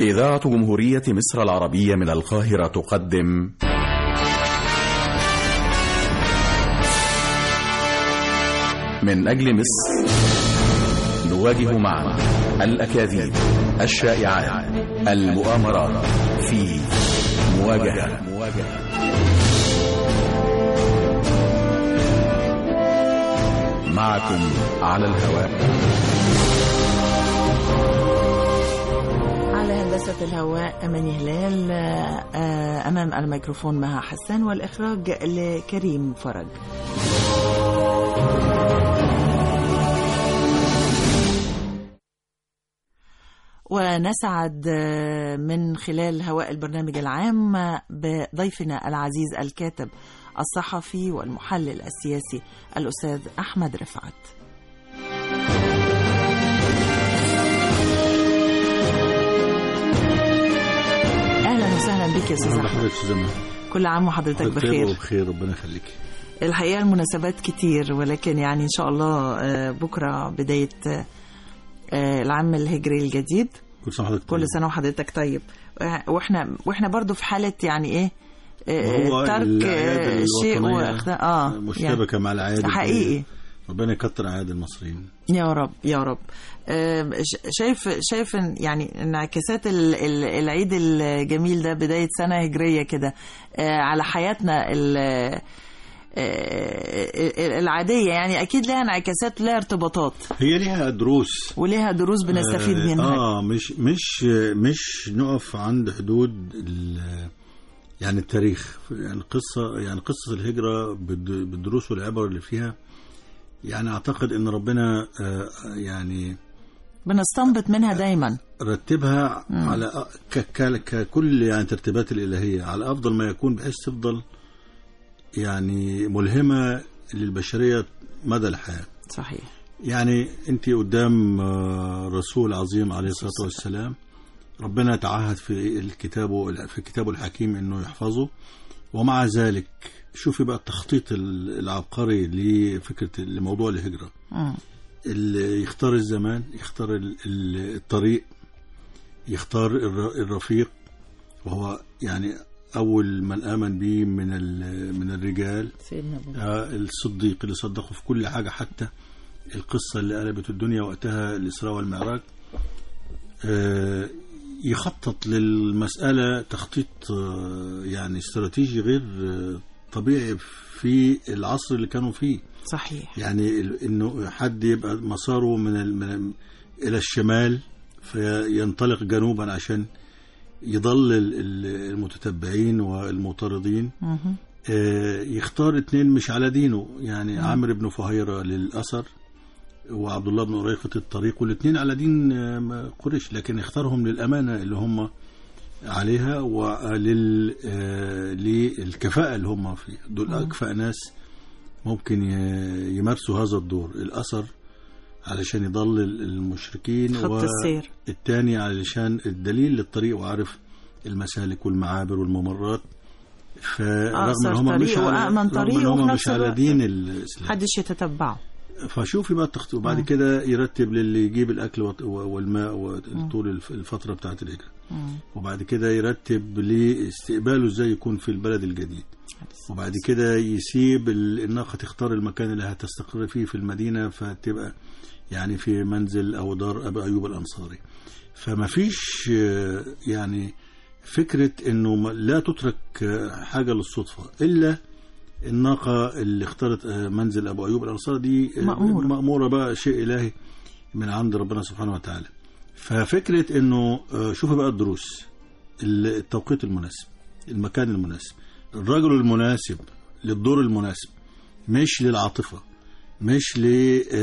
إذاعة جمهورية مصر العربية من القاهرة تقدم من أجل مصر نواجه معا الأكاذيب الشائعات المؤامرات في مواجهة معكم على الهواء على هندسة الهواء أماني هلال آه، أمام الميكروفون مها حسان والإخراج لكريم فرج ونسعد آه، من خلال هواء البرنامج العام بضيفنا العزيز الكاتب الصحفي والمحلل السياسي الأستاذ أحمد رفعت أهلا وسهلا بك يا أستاذ أهلا أحمد بحضرتك زمان كل عام وحضرتك بخير وبخير ربنا يخليك الحقيقة المناسبات كتير ولكن يعني إن شاء الله آه، بكرة بداية آه، العام الهجري الجديد كل سنه وحضرتك كل طيب. سنة وحضرتك طيب آه، واحنا واحنا برضو في حالة يعني ايه آه، وهو ترك الأعياد آه، شيء الوطنية واخت... اه يعني مشتبكه مع العياد حقيقي ربنا يكتر اعياد المصريين يا رب يا رب آه، ش- شايف شايف إن- يعني انعكاسات ال- ال- العيد الجميل ده بداية سنة هجرية كده آه، على حياتنا ال- آه، العادية يعني أكيد لها انعكاسات لها ارتباطات هي ليها دروس ولها دروس بنستفيد آه، منها اه مش مش مش نقف عند حدود ال- يعني التاريخ يعني قصه يعني قصه الهجره بالد- بالدروس والعبر اللي فيها يعني اعتقد ان ربنا آه، يعني بنستنبط منها دايما رتبها على أ- ك- ك- ككل يعني ترتيبات الإلهية على أفضل ما يكون بحيث تفضل يعني ملهمة للبشرية مدى الحياة صحيح يعني أنت قدام آه، رسول عظيم عليه الصلاة والسلام ربنا تعهد في الكتاب في كتابه الحكيم أنه يحفظه ومع ذلك شوفي بقى التخطيط ال- العبقري لفكرة لموضوع الهجرة مم. اللي يختار الزمان يختار ال- ال- الطريق يختار الر- الرفيق وهو يعني أول من آمن به من ال- من الرجال سيدنا أبو آه، الصديق اللي صدقه في كل حاجة حتى القصة اللي قلبت الدنيا وقتها الإسراء والمعراج آه، يخطط للمسألة تخطيط آه، يعني استراتيجي غير آه، طبيعي في العصر اللي كانوا فيه صحيح يعني ال- انه حد يبقى مساره من, ال... من ال... الى الشمال فينطلق جنوبا عشان يضل ال- ال- المتتبعين والمطاردين مهم. آه، يختار اتنين مش على دينه يعني عمرو بن فهيرة للأثر وعبد الله بن أريقة الطريق والاثنين على دين آه، قريش لكن اختارهم للأمانة اللي هم عليها ولل آه، للكفاءة اللي هم فيها دول أكفأ ناس ممكن ي- يمارسوا هذا الدور الأثر علشان يضلل المشركين خط السير. الثاني علشان الدليل للطريق وعارف المسالك والمعابر والممرات فرغم أقصر ان هم مش طريق على وأأمن رغم طريق ان وفي هم نفس مش على الوقت دين الاسلام محدش يتتبعه فشوفي بقى التخطيط وبعد مم. كده يرتب للي يجيب الاكل وط- والماء طول الف- الفتره بتاعت الهجره مم. وبعد كده يرتب لاستقباله ازاي يكون في البلد الجديد وبعد كده يسيب ال- الناقة تختار المكان اللي هتستقر فيه في المدينة فتبقى يعني في منزل أو دار أبي أيوب الأنصاري فما فيش آه، يعني فكرة أنه ما- لا تترك آه، حاجة للصدفة إلا الناقة اللي اختارت آه، منزل أبو أيوب الأنصاري دي آه، مأمورة. مأمورة بقى شيء إلهي من عند ربنا سبحانه وتعالى ففكرة أنه آه، شوفوا بقى الدروس التوقيت المناسب المكان المناسب الرجل المناسب للدور المناسب مش للعاطفة مش ل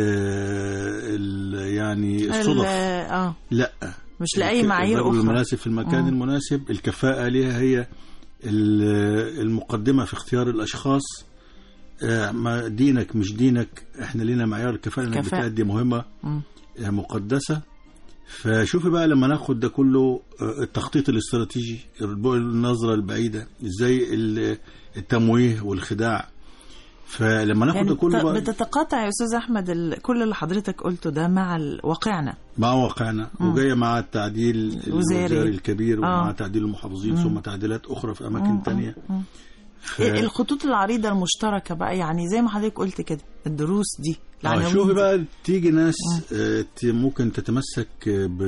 آه، ال- يعني ال- الصدف اه لا مش لأي معايير الرجل أخرى المناسب في المكان مم. المناسب الكفاءة ليها هي ال- المقدمة في اختيار الأشخاص آه، ما دينك مش دينك احنا لينا معيار الكفاءة انك كفاءة. بتأدي مهمة مم. آه، مقدسة فشوفي بقى لما ناخد ده كله آه، التخطيط الاستراتيجي الب- النظرة البعيدة ازاي ال- التمويه والخداع فلما ناخد يعني ده كله بت- بقى بتتقاطع يا استاذ احمد ال- كل اللي حضرتك قلته ده مع ال- واقعنا مع واقعنا وجايه مع التعديل الوزاري. الوزاري الكبير ومع آه. تعديل المحافظين ثم تعديلات اخرى في اماكن تانية ف... الخطوط العريضه المشتركه بقى يعني زي ما حضرتك قلت كده الدروس دي آه العناوين شوفي دي. بقى تيجي ناس آه ت- ممكن تتمسك آه، ب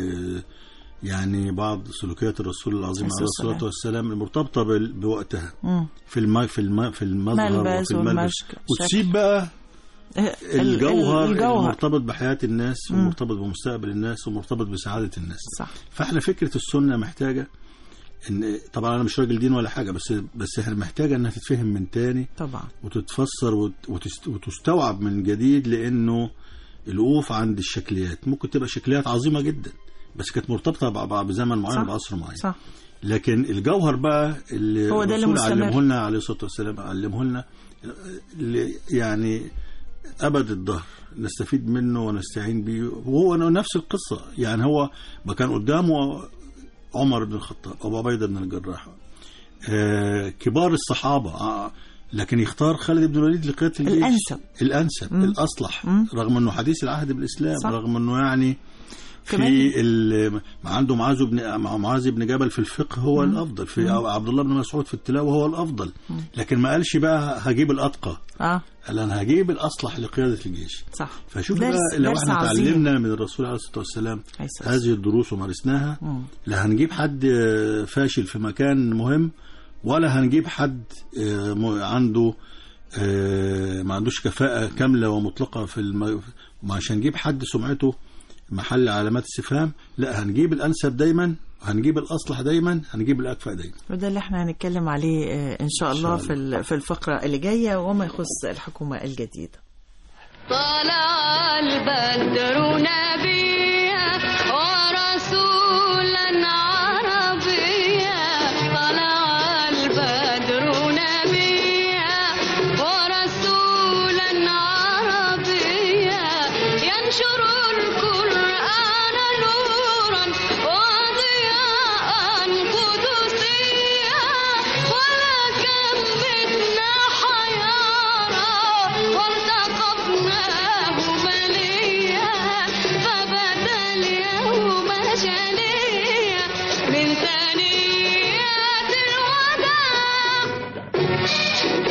يعني بعض سلوكيات الرسول العظيم عليه عليه الصلاة الصلاه والسلام المرتبطه بال- بوقتها مم. في الم... في الم... في المظهر ملبس وفي الملبس والمشك، وتسيب بقى ال- ال- الجوهر, الجوهر المرتبط بحياه الناس ومرتبط بمستقبل الناس ومرتبط بسعاده الناس صح فاحنا فكره السنه محتاجه ان طبعا انا مش راجل دين ولا حاجه بس بس احنا محتاجه انها تتفهم من تاني طبعا وتتفسر وت- وتست- وتستوعب من جديد لانه الوقوف عند الشكليات ممكن تبقى شكليات عظيمه جدا بس كانت مرتبطه بع- بع- بزمن معين صح. بعصر معين صح لكن الجوهر بقى اللي هو ده اللي الرسول مستمر. علمه لنا عليه الصلاه والسلام علمه لنا اللي يعني ابد الظهر نستفيد منه ونستعين به وهو نفس القصه يعني هو ما كان قدامه عمر بن الخطاب ابو عبيده بن الجراح آه كبار الصحابه آه لكن يختار خالد بن الوليد لقياده الجيش الأنسب. الانسب مم. الاصلح مم. رغم انه حديث العهد بالاسلام صح. رغم انه يعني كمان- في ال- ما عنده معاذ بن مع معاذ بن جبل في الفقه هو الافضل في عبد الله بن مسعود في التلاوه هو الافضل لكن ما قالش بقى هجيب الاتقى اه قال انا هجيب الاصلح لقياده الجيش صح فشوف درس- بقى لو درس احنا عظيم. اتعلمنا من الرسول عليه الصلاه والسلام عليه الصلاة والسلام. هذه الدروس ومارسناها مم. لا هنجيب حد آه، فاشل في مكان مهم ولا هنجيب حد آه، م- عنده آه، ما عندوش كفاءة كاملة ومطلقة في الم... مش هنجيب حد سمعته محل علامات استفهام لا هنجيب الأنسب دايما هنجيب الأصلح دايما هنجيب الأكفأ دايما وده اللي احنا هنتكلم عليه آه، ان شاء الله شاء في ال- في الفقره اللي جايه وما يخص الحكومه الجديده طلع البدر نبيا ورسولا عربيا طلع البدر نبيا ورسولا عربيا ينشر القرآن نورا وضياء قدسيا ولكم منا حيارى وارتقبناه مليا فبدا اليوم جليا من ثنيات الوداع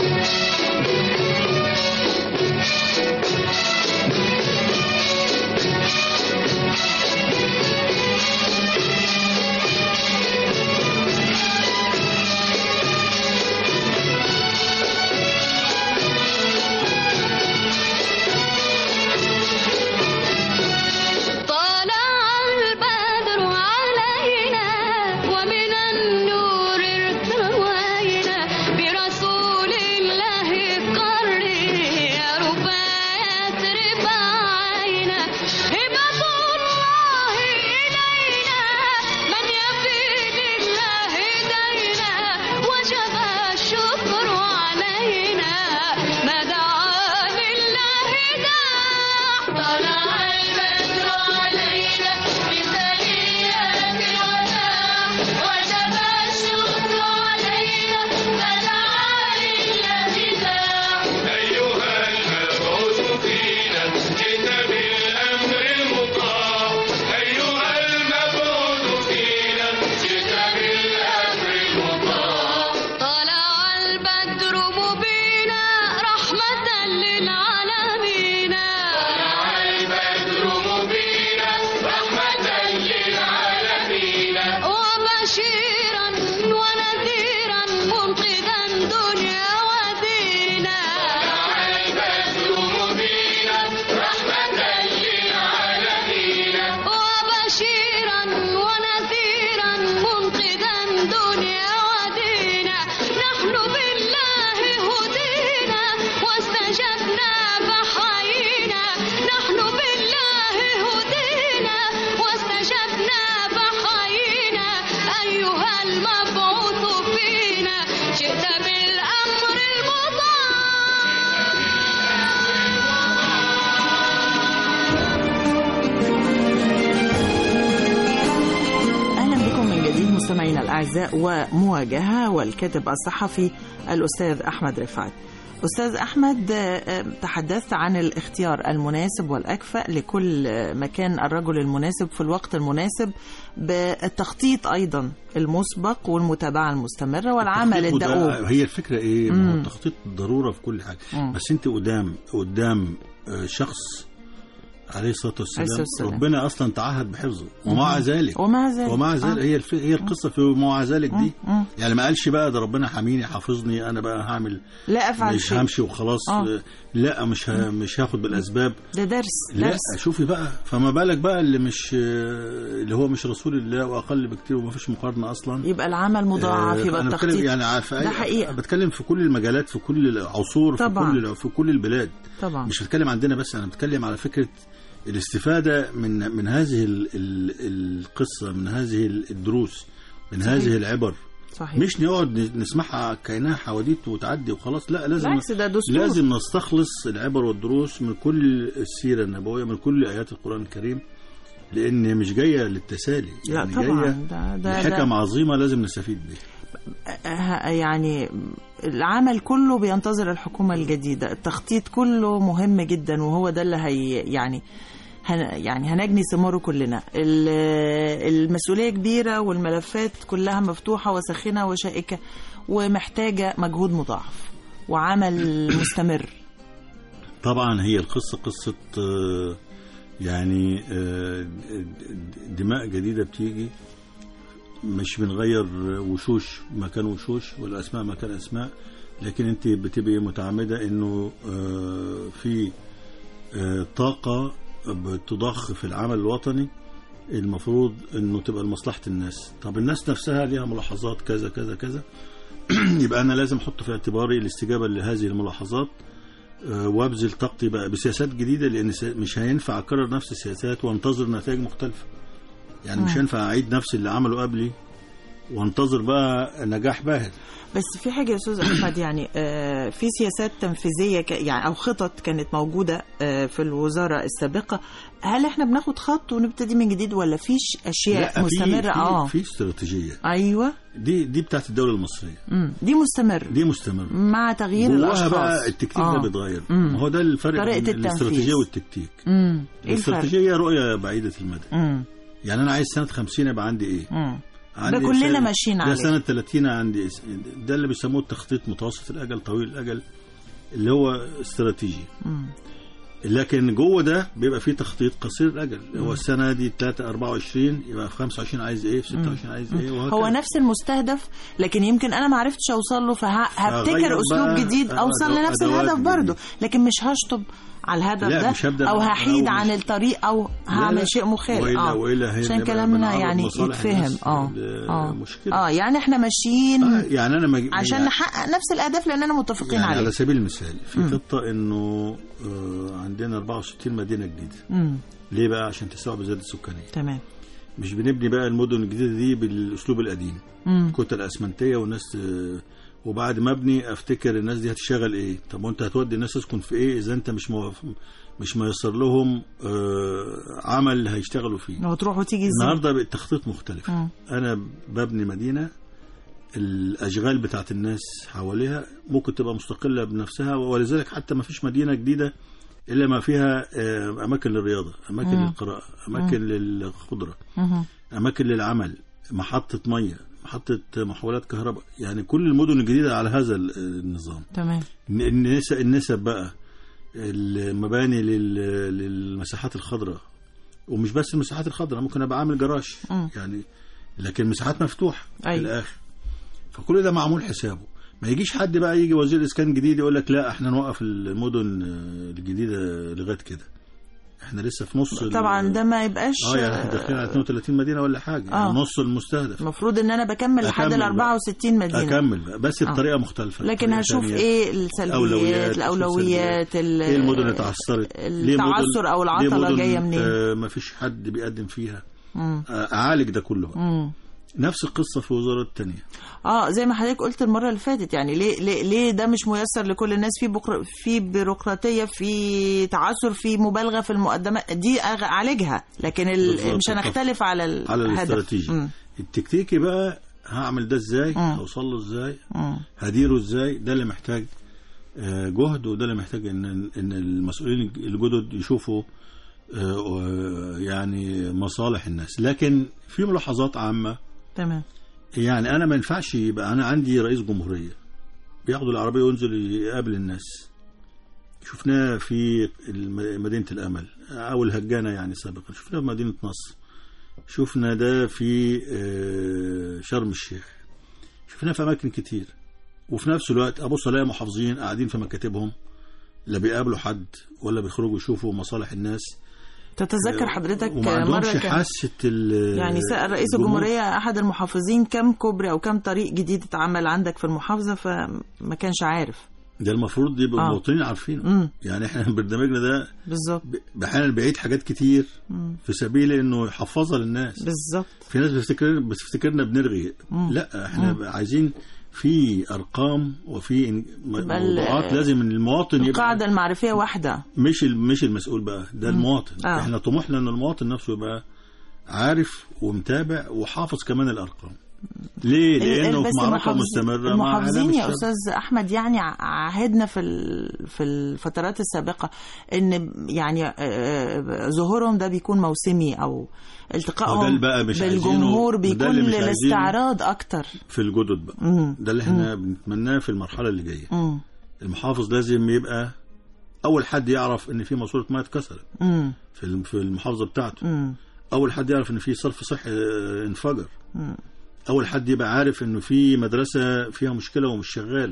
طلع البدر علينا ومن النور ارتوينا برسول الله قري يا رباية رباعينا هبة الله إلينا من يفي لله دينا وجب الشكر علينا ما دعا لله داع طلع البدر علينا بثنيات الوداع وجب الشكر علينا ما دعا لله داع أيها المبعوث فينا جئت بالأمر المطاع أيها المبعوث فينا جئت بالأمر المطاع طلع البدر مبينا رحمة للعالمين البدر مبينا رحمة للعالمين وبشيرا ونذيرا منقذا دنيا ودينا البدر مبينا رحمة للعالمين وبشيرا ونذيرا منقذا دنيا ودينا نحن بالله هدينا واستجبنا فحيينا نحن بالله هدينا واستجبنا فحيينا أيها المبعوث فينا جئت بالأمر المطاع اهلا بكم من جديد مستمعينا الاعزاء ومواجهه والكاتب الصحفي الاستاذ احمد رفعت أستاذ أحمد آه، آه، تحدثت عن الاختيار المناسب والأكفأ لكل آه، مكان الرجل المناسب في الوقت المناسب بالتخطيط أيضا المسبق والمتابعة المستمرة والعمل التخطيط ده- الدؤوب هي الفكره ايه ما هو مم. التخطيط ضروره في كل حاجه مم. بس انت قدام قدام آه، شخص عليه الصلاه والسلام, عليه الصلاة والسلام. ربنا اصلا تعهد بحفظه ومع ذلك ومع ذلك ومع ذلك آه. هي الف... هي القصه في ومع ذلك دي مم. يعني ما قالش بقى ده ربنا حاميني حافظني انا بقى هعمل لا أفعل مش شيء همشي وخلاص آه. لا مش ه... مش هاخد بالاسباب ده درس لا درس شوفي بقى فما بالك بقى اللي مش اللي هو مش رسول الله واقل بكتير وما فيش مقارنه اصلا يبقى العمل مضاعف آه، يبقى أنا بتكلم التخطيط يعني عارف ده حقيقة. بتكلم في كل المجالات في كل العصور في طبعا. كل في كل البلاد طبعا مش بتكلم عندنا بس انا بتكلم على فكره الاستفاده من من هذه ال- ال- القصه من هذه الدروس من صحيح. هذه العبر صحيح مش نقعد نسمعها كانها حواديت وتعدي وخلاص لا لازم بالعكس ده دستور لازم نستخلص العبر والدروس من كل السيره النبويه من كل ايات القران الكريم لان مش جايه للتسالي لا يعني طبعا جايه ده ده, لحكم ده عظيمه لازم نستفيد بيها آه، يعني العمل كله بينتظر الحكومة الجديدة التخطيط كله مهم جدا وهو ده اللي هي يعني هن يعني هنجني ثماره كلنا ال- المسؤولية كبيرة والملفات كلها مفتوحة وساخنة وشائكة ومحتاجة مجهود مضاعف وعمل مستمر طبعا هي القصة قصة آه، يعني آه، دماء جديدة بتيجي مش بنغير وشوش مكان وشوش والأسماء مكان أسماء لكن أنت بتبقي متعمدة إنه آه، في آه، طاقة بتضخ في العمل الوطني المفروض انه تبقى لمصلحه الناس طب الناس نفسها ليها ملاحظات كذا كذا كذا يبقى انا لازم احط في اعتباري الاستجابه لهذه الملاحظات آه، وابذل طاقتي بقى بسياسات جديده لان سي- مش هينفع اكرر نفس السياسات وانتظر نتائج مختلفه يعني مش هينفع اعيد نفس اللي عمله قبلي وانتظر بقى نجاح باهر بس في حاجة يا أستاذ أحمد يعني آه، في سياسات تنفيذية ك- يعني أو خطط كانت موجودة آه، في الوزارة السابقة هل احنا بناخد خط ونبتدي من جديد ولا فيش أشياء في- مستمرة في, اه في استراتيجيه أيوة دي دي بتاعت الدوله المصريه مم. دي مستمر دي مستمره مع تغيير جواها الأشخاص بقى التكتيك آه. ده بيتغير مم. ما هو ده الفرق طريقة بين التنفيذ. الاستراتيجيه والتكتيك مم. إيه الفرق؟ الاستراتيجيه رؤيه بعيده المدى مم. يعني انا عايز سنه 50 يبقى عندي ايه مم. عندي كلنا سنة- ماشيين ده عليه. سنه 30 عندي إيه؟ ده اللي بيسموه التخطيط متوسط الاجل طويل الاجل اللي هو استراتيجي مم. لكن جوه ده بيبقى فيه تخطيط قصير الاجل هو السنه دي 3 24 يبقى في 25 عايز ايه في 26 عايز ايه وهكذا هو نفس المستهدف لكن يمكن انا ما عرفتش اوصل له فهبتكر فهغير اسلوب بقى جديد اوصل أدو- لنفس أدوات الهدف برضه جديدة. لكن مش هشطب على الهدف لا، ده مش هبدأ او من هحيد الأول. عن الطريق او لا، لا. هعمل شيء مخالف وإلا اه وإلا هي عشان نبقى كلامنا بنعرض يعني مصالح يتفهم الناس اه ل- اه مشكلة. اه يعني احنا ماشيين آه يعني انا مج... عشان يعني نحقق نفس الاهداف لاننا متفقين يعني عليه على سبيل المثال في مم. خطه انه آه عندنا 64 مدينه جديده امم ليه بقى عشان تستوعب الزياده السكانيه تمام مش بنبني بقى المدن الجديده دي بالاسلوب القديم امم كتل اسمنتيه والناس آه، وبعد ما ابني افتكر الناس دي هتشتغل ايه طب وانت هتودي الناس تسكن في ايه اذا انت مش موف... مش ميسر لهم آه عمل هيشتغلوا فيه لو تروح وتيجي ازاي النهارده بقى التخطيط مختلف مم. انا ببني مدينه الاشغال بتاعت الناس حواليها ممكن تبقى مستقله بنفسها ولذلك حتى ما فيش مدينه جديده الا ما فيها آه، اماكن للرياضه اماكن مم. للقراءه اماكن للخضره مهم. اماكن للعمل محطه ميه محطه محولات كهرباء يعني كل المدن الجديده على هذا ال- النظام تمام النسب النسب بقى المباني لل- للمساحات الخضراء ومش بس المساحات الخضراء ممكن ابقى عامل جراج مم. يعني لكن مساحات مفتوحه في أيوة. الاخر فكل ده معمول حسابه ما يجيش حد بقى يجي وزير اسكان جديد يقول لك لا احنا نوقف المدن الجديده لغايه كده احنا لسه في نص ال- طبعا ده ما يبقاش اه يعني احنا داخلين على 32 مدينه ولا حاجه آه. يعني نص المستهدف المفروض ان انا بكمل لحد أكمل ال بقى. 64 مدينه اكمل بقى بس بطريقه مختلفه لكن بطريقة هشوف تانية. ايه السلبيات أولويات، الاولويات ال- ايه المدن اللي اتعثرت ليه مدن- التعثر او ليه العطله مدن، جايه منين آه ما فيش حد بيقدم فيها مم. آه اعالج ده كله بقى مم. نفس القصه في وزاره التانية اه زي ما حضرتك قلت المره اللي فاتت يعني ليه ليه, ليه ده مش ميسر لكل الناس في بكر في بيروقراطيه في تعثر في مبالغه في المقدمات دي أغ- اعالجها لكن ال... بالظبط. مش هنختلف على الهدف على الاستراتيجي مم. التكتيكي بقى هعمل ده ازاي مم. هوصل له ازاي مم. هديره ازاي ده اللي محتاج آه، جهد وده اللي محتاج ان ان المسؤولين الجدد يشوفوا آه، آه، يعني مصالح الناس لكن في ملاحظات عامه تمام يعني انا ما ينفعش يبقى انا عندي رئيس جمهوريه بياخدوا العربيه وينزل يقابل الناس شفناه في الم- مدينه الامل او الهجانه يعني سابقا شفناه في مدينه نصر شفنا ده في آه، شرم الشيخ شفناه في اماكن كتير وفي نفس الوقت ابص الاقي محافظين قاعدين في مكاتبهم لا بيقابلوا حد ولا بيخرجوا يشوفوا مصالح الناس تتذكر حضرتك وما عندهمش مرة كان حاسه ال- يعني سأل رئيس الجمهور. الجمهورية أحد المحافظين كم كوبري أو كم طريق جديد اتعمل عندك في المحافظة فما كانش عارف ده المفروض يبقى آه. المواطنين عارفينه امم يعني احنا برنامجنا ده بالظبط ب- احيانا بعيد حاجات كتير في سبيل انه يحفظها للناس بالظبط في ناس بتفتكر بتفتكرنا بنرغي مم. لا احنا عايزين في ارقام وفي إن- م- تبقى ال- موضوعات لازم إن المواطن يبقى القاعدة المعرفية واحدة مش ال- مش المسؤول بقى ده المواطن آه. احنا طموحنا ان المواطن نفسه يبقى عارف ومتابع وحافظ كمان الارقام ليه لانه بس في معركه المحافظ- مستمره مع المحافظين إعلام يا الشر. استاذ احمد يعني ع- عهدنا في ال- في الفترات السابقه ان يعني آه، آه، ظهورهم ده بيكون موسمي او وده التقائهم اللي بقى مش بالجمهور عايزينه- وده بيكون اللي مش عايزينه. للاستعراض اكتر في الجدد بقى مم. ده اللي احنا بنتمناه في المرحله اللي جايه مم. المحافظ لازم يبقى اول حد يعرف ان في ماسوره ميه اتكسرت مم. في الم- في المحافظه بتاعته مم. اول حد يعرف ان في صرف صحي آه، انفجر مم. اول حد يبقى عارف انه في مدرسه فيها مشكله ومش شغاله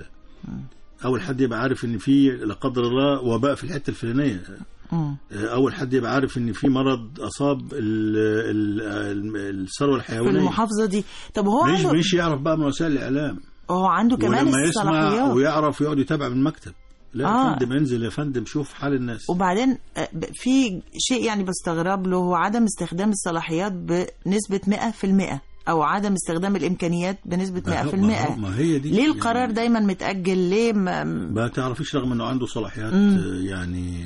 اول حد يبقى عارف ان في لا قدر الله وباء في الحته الفلانيه مم. آه، اول حد يبقى عارف ان في مرض اصاب ال- ال- ال- الثروه في الحيوانيه المحافظه دي طب هو مش عنده مش يعرف بقى من وسائل الاعلام هو عنده كمان ولما يسمع الصلاحيات ويعرف يقعد يتابع من المكتب لا آه. يا فندم انزل يا فندم شوف حال الناس وبعدين آه، ب- في شيء يعني بستغرب له هو عدم استخدام الصلاحيات بنسبة 100% أو عدم استخدام الإمكانيات بنسبة 100% ما هو- ما هي دي ليه يعني القرار دايما متأجل ليه ما ما تعرفيش رغم انه عنده صلاحيات آه، يعني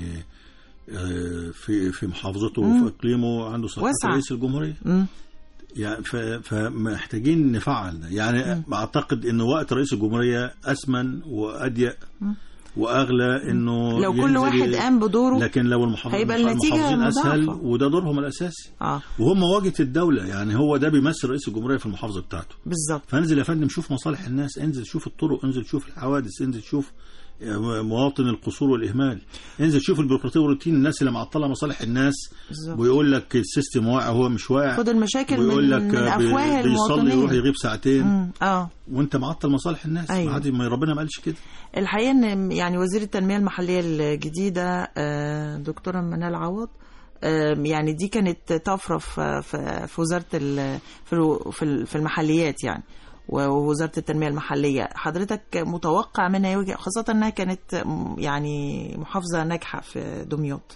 آه، في في محافظته وفي اقليمه عنده صلاحيات واسعة. رئيس الجمهوريه مم. يعني ف- فمحتاجين نفعل ده يعني اعتقد انه وقت رئيس الجمهوريه اسمن واضيق واغلى انه لو كل ينزل واحد ي- قام بدوره لكن لو المحافظ هيبقى النتيجة المحافظين اسهل مضاعفة. وده دورهم الاساسي اه وهم واجهه الدوله يعني هو ده بيمثل رئيس الجمهوريه في المحافظه بتاعته بالظبط فانزل يا فندم شوف مصالح الناس انزل شوف الطرق انزل شوف الحوادث انزل شوف مواطن القصور والاهمال انزل شوف البيروقراطيه والروتين الناس اللي معطله مصالح الناس بالظبط. ويقول لك السيستم واقع هو مش واقع خد المشاكل ويقول من, لك من بي- أفواه بيصلي يروح المواطنين يغيب ساعتين مم. اه وانت معطل مصالح الناس أيوة. ما عاد- ما ربنا ما قالش كده الحقيقه ان يعني وزير التنميه المحليه الجديده آه، دكتوره منال عوض آه، يعني دي كانت طفره في في في وزاره ال- في الو- في ال- في المحليات يعني ووزاره التنميه المحليه حضرتك متوقع منها يوجد خاصه انها كانت م- يعني محافظه ناجحه في دمياط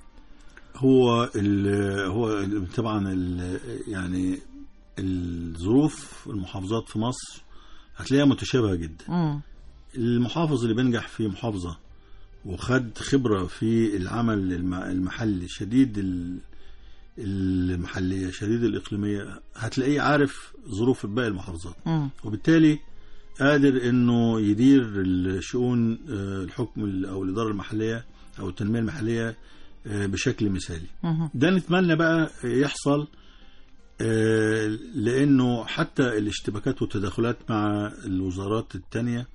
هو ال هو ال- طبعا ال يعني الظروف المحافظات في مصر هتلاقيها متشابهه جدا مم. المحافظ اللي بينجح في محافظة وخد خبرة في العمل الم- المحلي شديد ال- المحلية شديد الإقليمية هتلاقيه عارف ظروف باقي المحافظات مم. وبالتالي قادر انه يدير الشؤون آه، الحكم ال- او الاداره المحليه او التنميه المحليه آه، بشكل مثالي مهم. ده نتمنى بقى يحصل آه، لانه حتى الاشتباكات والتداخلات مع الوزارات التانية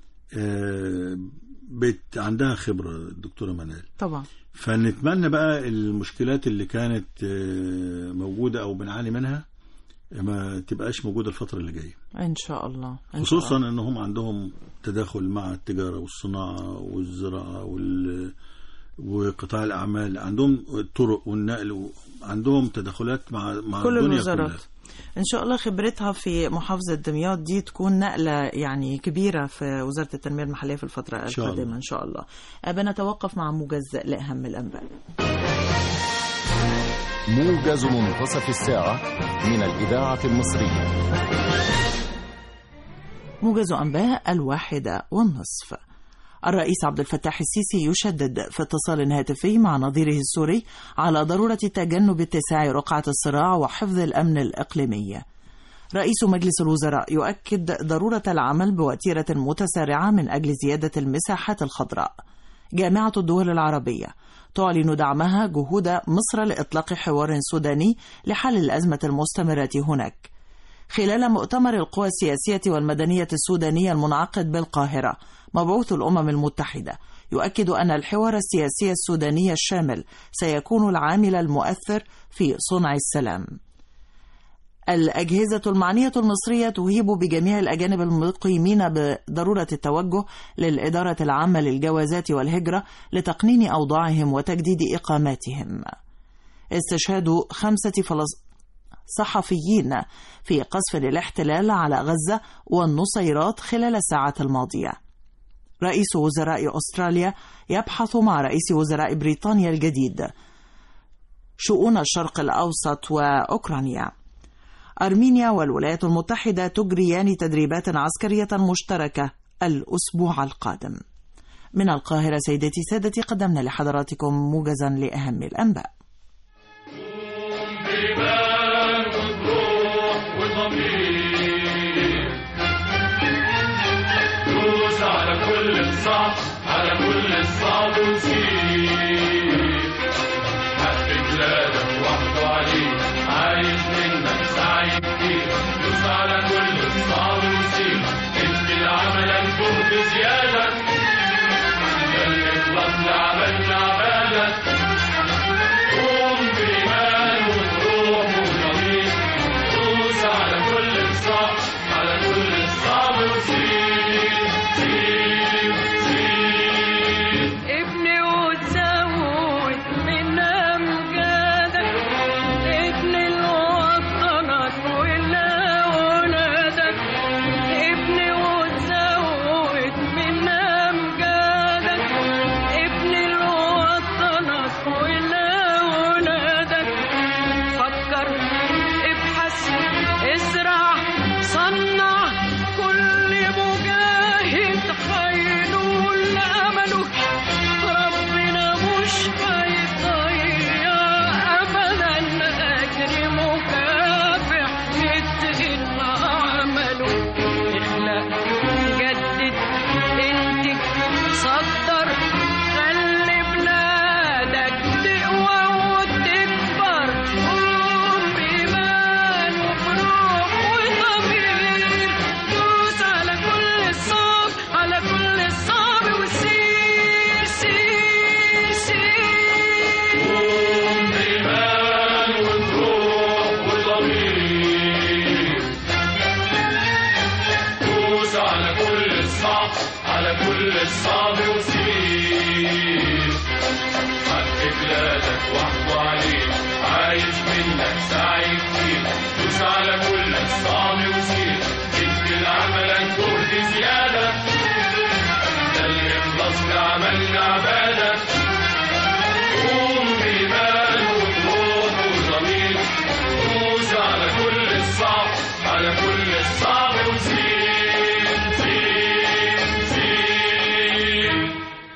آه، بت عندها خبرة الدكتورة منال طبعا فنتمنى بقى المشكلات اللي كانت آه، موجودة أو بنعاني منها ما تبقاش موجودة الفترة اللي جاية ان شاء الله إن شاء خصوصا الله. أنهم عندهم تداخل مع التجارة والصناعة والزراعة وال وقطاع الأعمال عندهم الطرق والنقل عندهم تدخلات مع مع كل الدنيا الوزارات كلها ان شاء الله خبرتها في محافظه دمياط دي تكون نقله يعني كبيره في وزاره التنميه المحليه في الفتره شاء الله. القادمه ان شاء الله أه، بنتوقف مع موجز لاهم الانباء موجز منتصف الساعة من الإذاعة المصرية موجز انباء الواحده والنصف الرئيس عبد الفتاح السيسي يشدد في اتصال هاتفي مع نظيره السوري على ضروره تجنب اتساع رقعه الصراع وحفظ الامن الاقليمي رئيس مجلس الوزراء يؤكد ضرورة العمل بوتيرة متسارعة من أجل زيادة المساحات الخضراء. جامعة الدول العربية تعلن دعمها جهود مصر لإطلاق حوار سوداني لحل الأزمة المستمرة هناك. خلال مؤتمر القوى السياسية والمدنية السودانية المنعقد بالقاهرة مبعوث الأمم المتحدة يؤكد أن الحوار السياسي السوداني الشامل سيكون العامل المؤثر في صنع السلام. الأجهزة المعنية المصرية تهيب بجميع الأجانب المقيمين بضرورة التوجه للإدارة العامة للجوازات والهجرة لتقنين أوضاعهم وتجديد إقاماتهم. استشهاد خمسة فلس... صحفيين في قصف الاحتلال على غزة والنصيرات خلال الساعات الماضية. رئيس وزراء أستراليا يبحث مع رئيس وزراء بريطانيا الجديد شؤون الشرق الأوسط وأوكرانيا. أرمينيا والولايات المتحدة تجريان تدريبات عسكرية مشتركة الأسبوع القادم. من القاهرة سيدتي سادتي قدمنا لحضراتكم موجزا لأهم الأنباء. بإيمان وبروح وضمير دوس على كل الصح على كل الصعب وسير حق بلادك وحده عليك عايز منك سعي كتير دوس على كل الصعب وسير ادي لعملك جهد زيادة خلي اخلص لعملنا عبادك قوم بإيمان وبروح وضمير دوس على كل الصعب على كل الصعب وسير سير سير ابني وتزود من أمجادك ابني لوطنك ولأولادك ابني وتزود من أمجادك ابني لوطنك ولأولادك فكر ابحث ازرع صنع كل مجاهد هينول أمله ربنا مش هيضيع أبدا أجر مكافح يتقن عمله اخلق جدد انتج صدر خلي بلادك تقوى وتكبر قوم بإيمان وبروح وضمير دوس على كل الصعب على كل الصعب وسير سير سير قوم بإيمان وبروح وضمير دوس على كل الصعب على كل الصعب وسير حق بلادك وحده عليك عايز منك سعي كتير دوس على كل الصعب وسير ادي لعملك جهد زيادة ده اللي يخلص لعملنا عبادة قوم بإيمان وبروح وضمير دوس على كل الصعب على كل الصعب وسير سير سير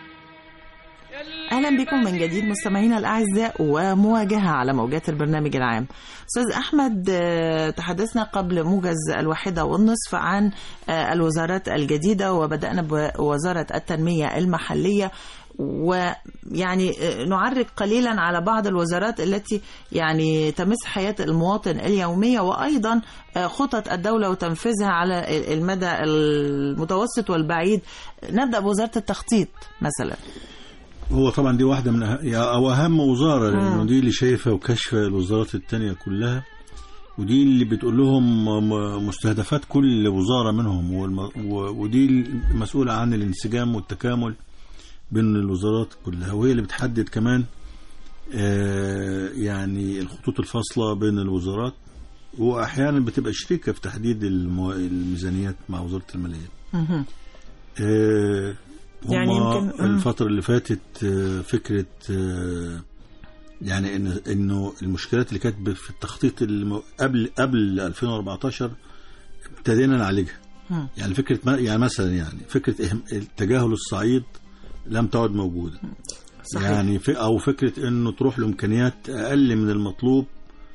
أهلا بكم من جديد مستمعينا الأعزاء ومواجهة على موجات البرنامج العام أستاذ أحمد آه، تحدثنا قبل موجز الواحدة والنصف عن آه، الوزارات الجديدة وبدأنا بوزارة التنمية المحلية ويعني آه، نعرج قليلا على بعض الوزارات التي يعني تمس حياة المواطن اليومية وأيضا آه، خطط الدولة وتنفيذها على المدى المتوسط والبعيد نبدأ بوزارة التخطيط مثلا هو طبعا دي واحدة من أه... يعني أو أهم وزارة لأنه دي اللي شايفة وكشفة الوزارات التانية كلها ودي اللي بتقول لهم م- مستهدفات كل وزارة منهم والم... و... ودي المسؤولة عن الانسجام والتكامل بين الوزارات كلها وهي اللي بتحدد كمان آه يعني الخطوط الفاصلة بين الوزارات وأحيانا بتبقى شريكة في تحديد المو... الميزانيات مع وزارة المالية مهم. آه، يعني هما يمكن- مم. الفترة اللي فاتت آه، فكرة آه، يعني إن إنه المشكلات اللي كانت ب- في التخطيط الم- قبل قبل 2014 ابتدينا نعالجها مم. يعني فكرة ما- يعني مثلا يعني فكرة إهم- التجاهل الصعيد لم تعد موجودة صحيح. يعني في أو فكرة إنه تروح لإمكانيات أقل من المطلوب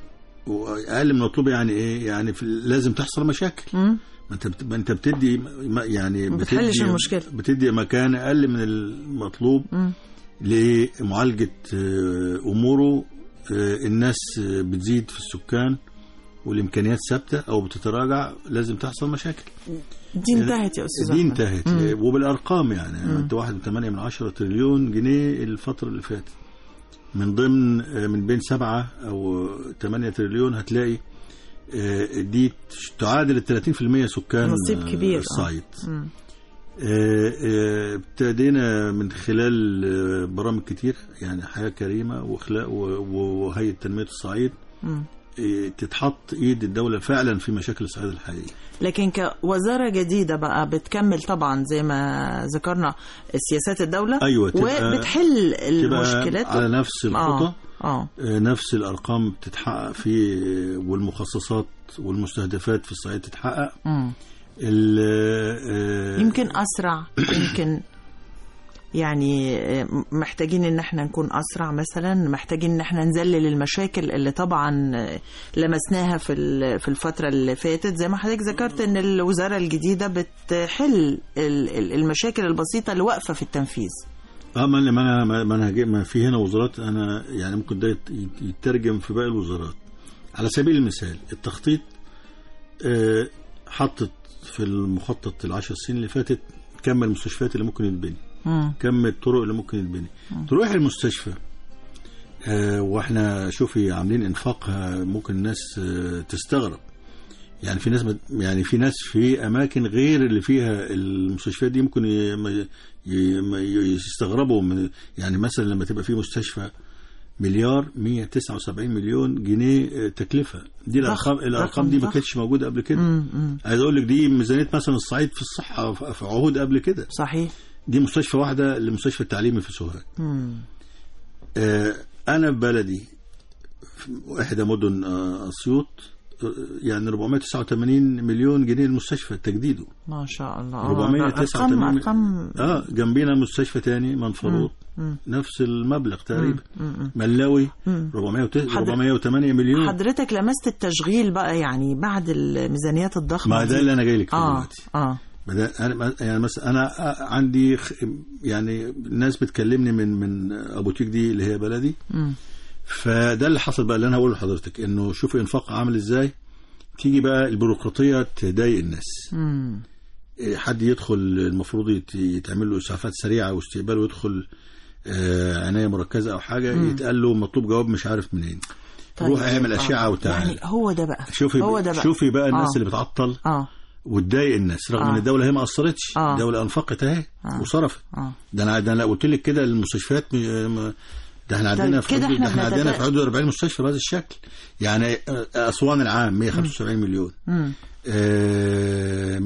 واقل من المطلوب يعني ايه يعني في لازم تحصل مشاكل مم. ما انت بت- ما انت بتدي ما- يعني ما بتحلش بتدي- المشكلة. بتدي مكان اقل من المطلوب مم. لمعالجه آه، اموره آه، الناس آه، بتزيد في السكان والامكانيات ثابته او بتتراجع لازم تحصل مشاكل دي انتهت يا استاذ دي أحمد. انتهت وبالارقام يعني انت واحد وثمانية من عشرة تريليون جنيه الفتره اللي فاتت من ضمن آه، من بين سبعة او 8 تريليون هتلاقي آه، دي تعادل ال 30% سكان نصيب آه، كبير، آه. الصعيد مم. آه، آه، ابتدينا من خلال آه، برامج كتير يعني حياة كريمة وخلاء و- و- وهيئة تنمية الصعيد مم. آه، تتحط ايد الدولة فعلا في مشاكل الصعيد الحقيقية لكن كوزارة جديدة بقى بتكمل طبعا زي ما ذكرنا سياسات الدولة أيوة، تبقى- وبتحل تبقى المشكلات على نفس الخطى اه اه آه، نفس الارقام بتتحقق في والمخصصات والمستهدفات في الصعيد تتحقق مم. ال- آه، يمكن اسرع يمكن يعني آه، محتاجين ان احنا نكون اسرع مثلا محتاجين ان احنا نذلل المشاكل اللي طبعا آه، لمسناها في ال- في الفتره اللي فاتت زي ما حضرتك ذكرت ان الوزاره الجديده بتحل ال- ال- المشاكل البسيطه اللي واقفه في التنفيذ اه ما ما انا ما- ما انا هجي- ما في هنا وزارات انا يعني ممكن ده يت- يترجم في باقي الوزارات على سبيل المثال التخطيط آه، حطت في المخطط العشر سنين اللي فاتت كم المستشفيات اللي ممكن يتبني مم. كم الطرق اللي ممكن يتبني تروح المستشفى آه، واحنا شوفي عاملين انفاق آه، ممكن الناس آه، تستغرب يعني في ناس بت- يعني في ناس في اماكن غير اللي فيها المستشفيات دي ممكن ي- ما- ي- ما ي- يستغربوا من يعني مثلا لما تبقى في مستشفى مليار 179 مليون جنيه آه، تكلفه دي الارقام ضخم، الارقام دي ما ضخم. كانتش موجوده قبل كده مم. مم. عايز اقول لك دي ميزانيه مثلا الصعيد في الصحه في في عهود قبل كده صحيح دي مستشفى واحده للمستشفى التعليمي في سوهاج مم. آه، انا في بلدي في احدى مدن آه، اسيوط آه، يعني 489 مليون جنيه المستشفى تجديده ما شاء الله آه، 489 ارقام ارقام اه جنبينا مستشفى تاني منفروض مم. نفس المبلغ تقريبا مم. ملاوي مم. 400 حضر- 408 مليون حضرتك لمست التشغيل بقى يعني بعد الميزانيات الضخمه ما ده دي. اللي انا جاي لك فيه اه دلوقتي اه بدأ انا يعني مثلا انا عندي خ- يعني الناس بتكلمني من من ابو تيك دي اللي هي بلدي مم. فده اللي حصل بقى اللي انا هقوله لحضرتك انه شوف انفاق عامل ازاي تيجي بقى البيروقراطيه تضايق الناس مم. إيه، حد يدخل المفروض يت- يتعمل له اسعافات سريعه واستقبال ويدخل آه، عنايه مركزه او حاجه يتقال له مطلوب جواب مش عارف منين طيب. روح اعمل آه. اشعه وتعالى يعني هو ده بقى شوفي هو ده بقى شوفي بقى الناس آه. اللي بتعطل اه وتضايق الناس رغم آه. ان الدوله هي ما قصرتش آه. الدوله انفقت اهي آه. وصرفت اه ده انا ده انا قلت لك كده المستشفيات م- م- ده احنا عندنا في كده حدود احنا ده احنا عندنا بنتفق- في حدود 40 مستشفى بهذا الشكل يعني آه، اسوان العام 175 مليون مم. آه،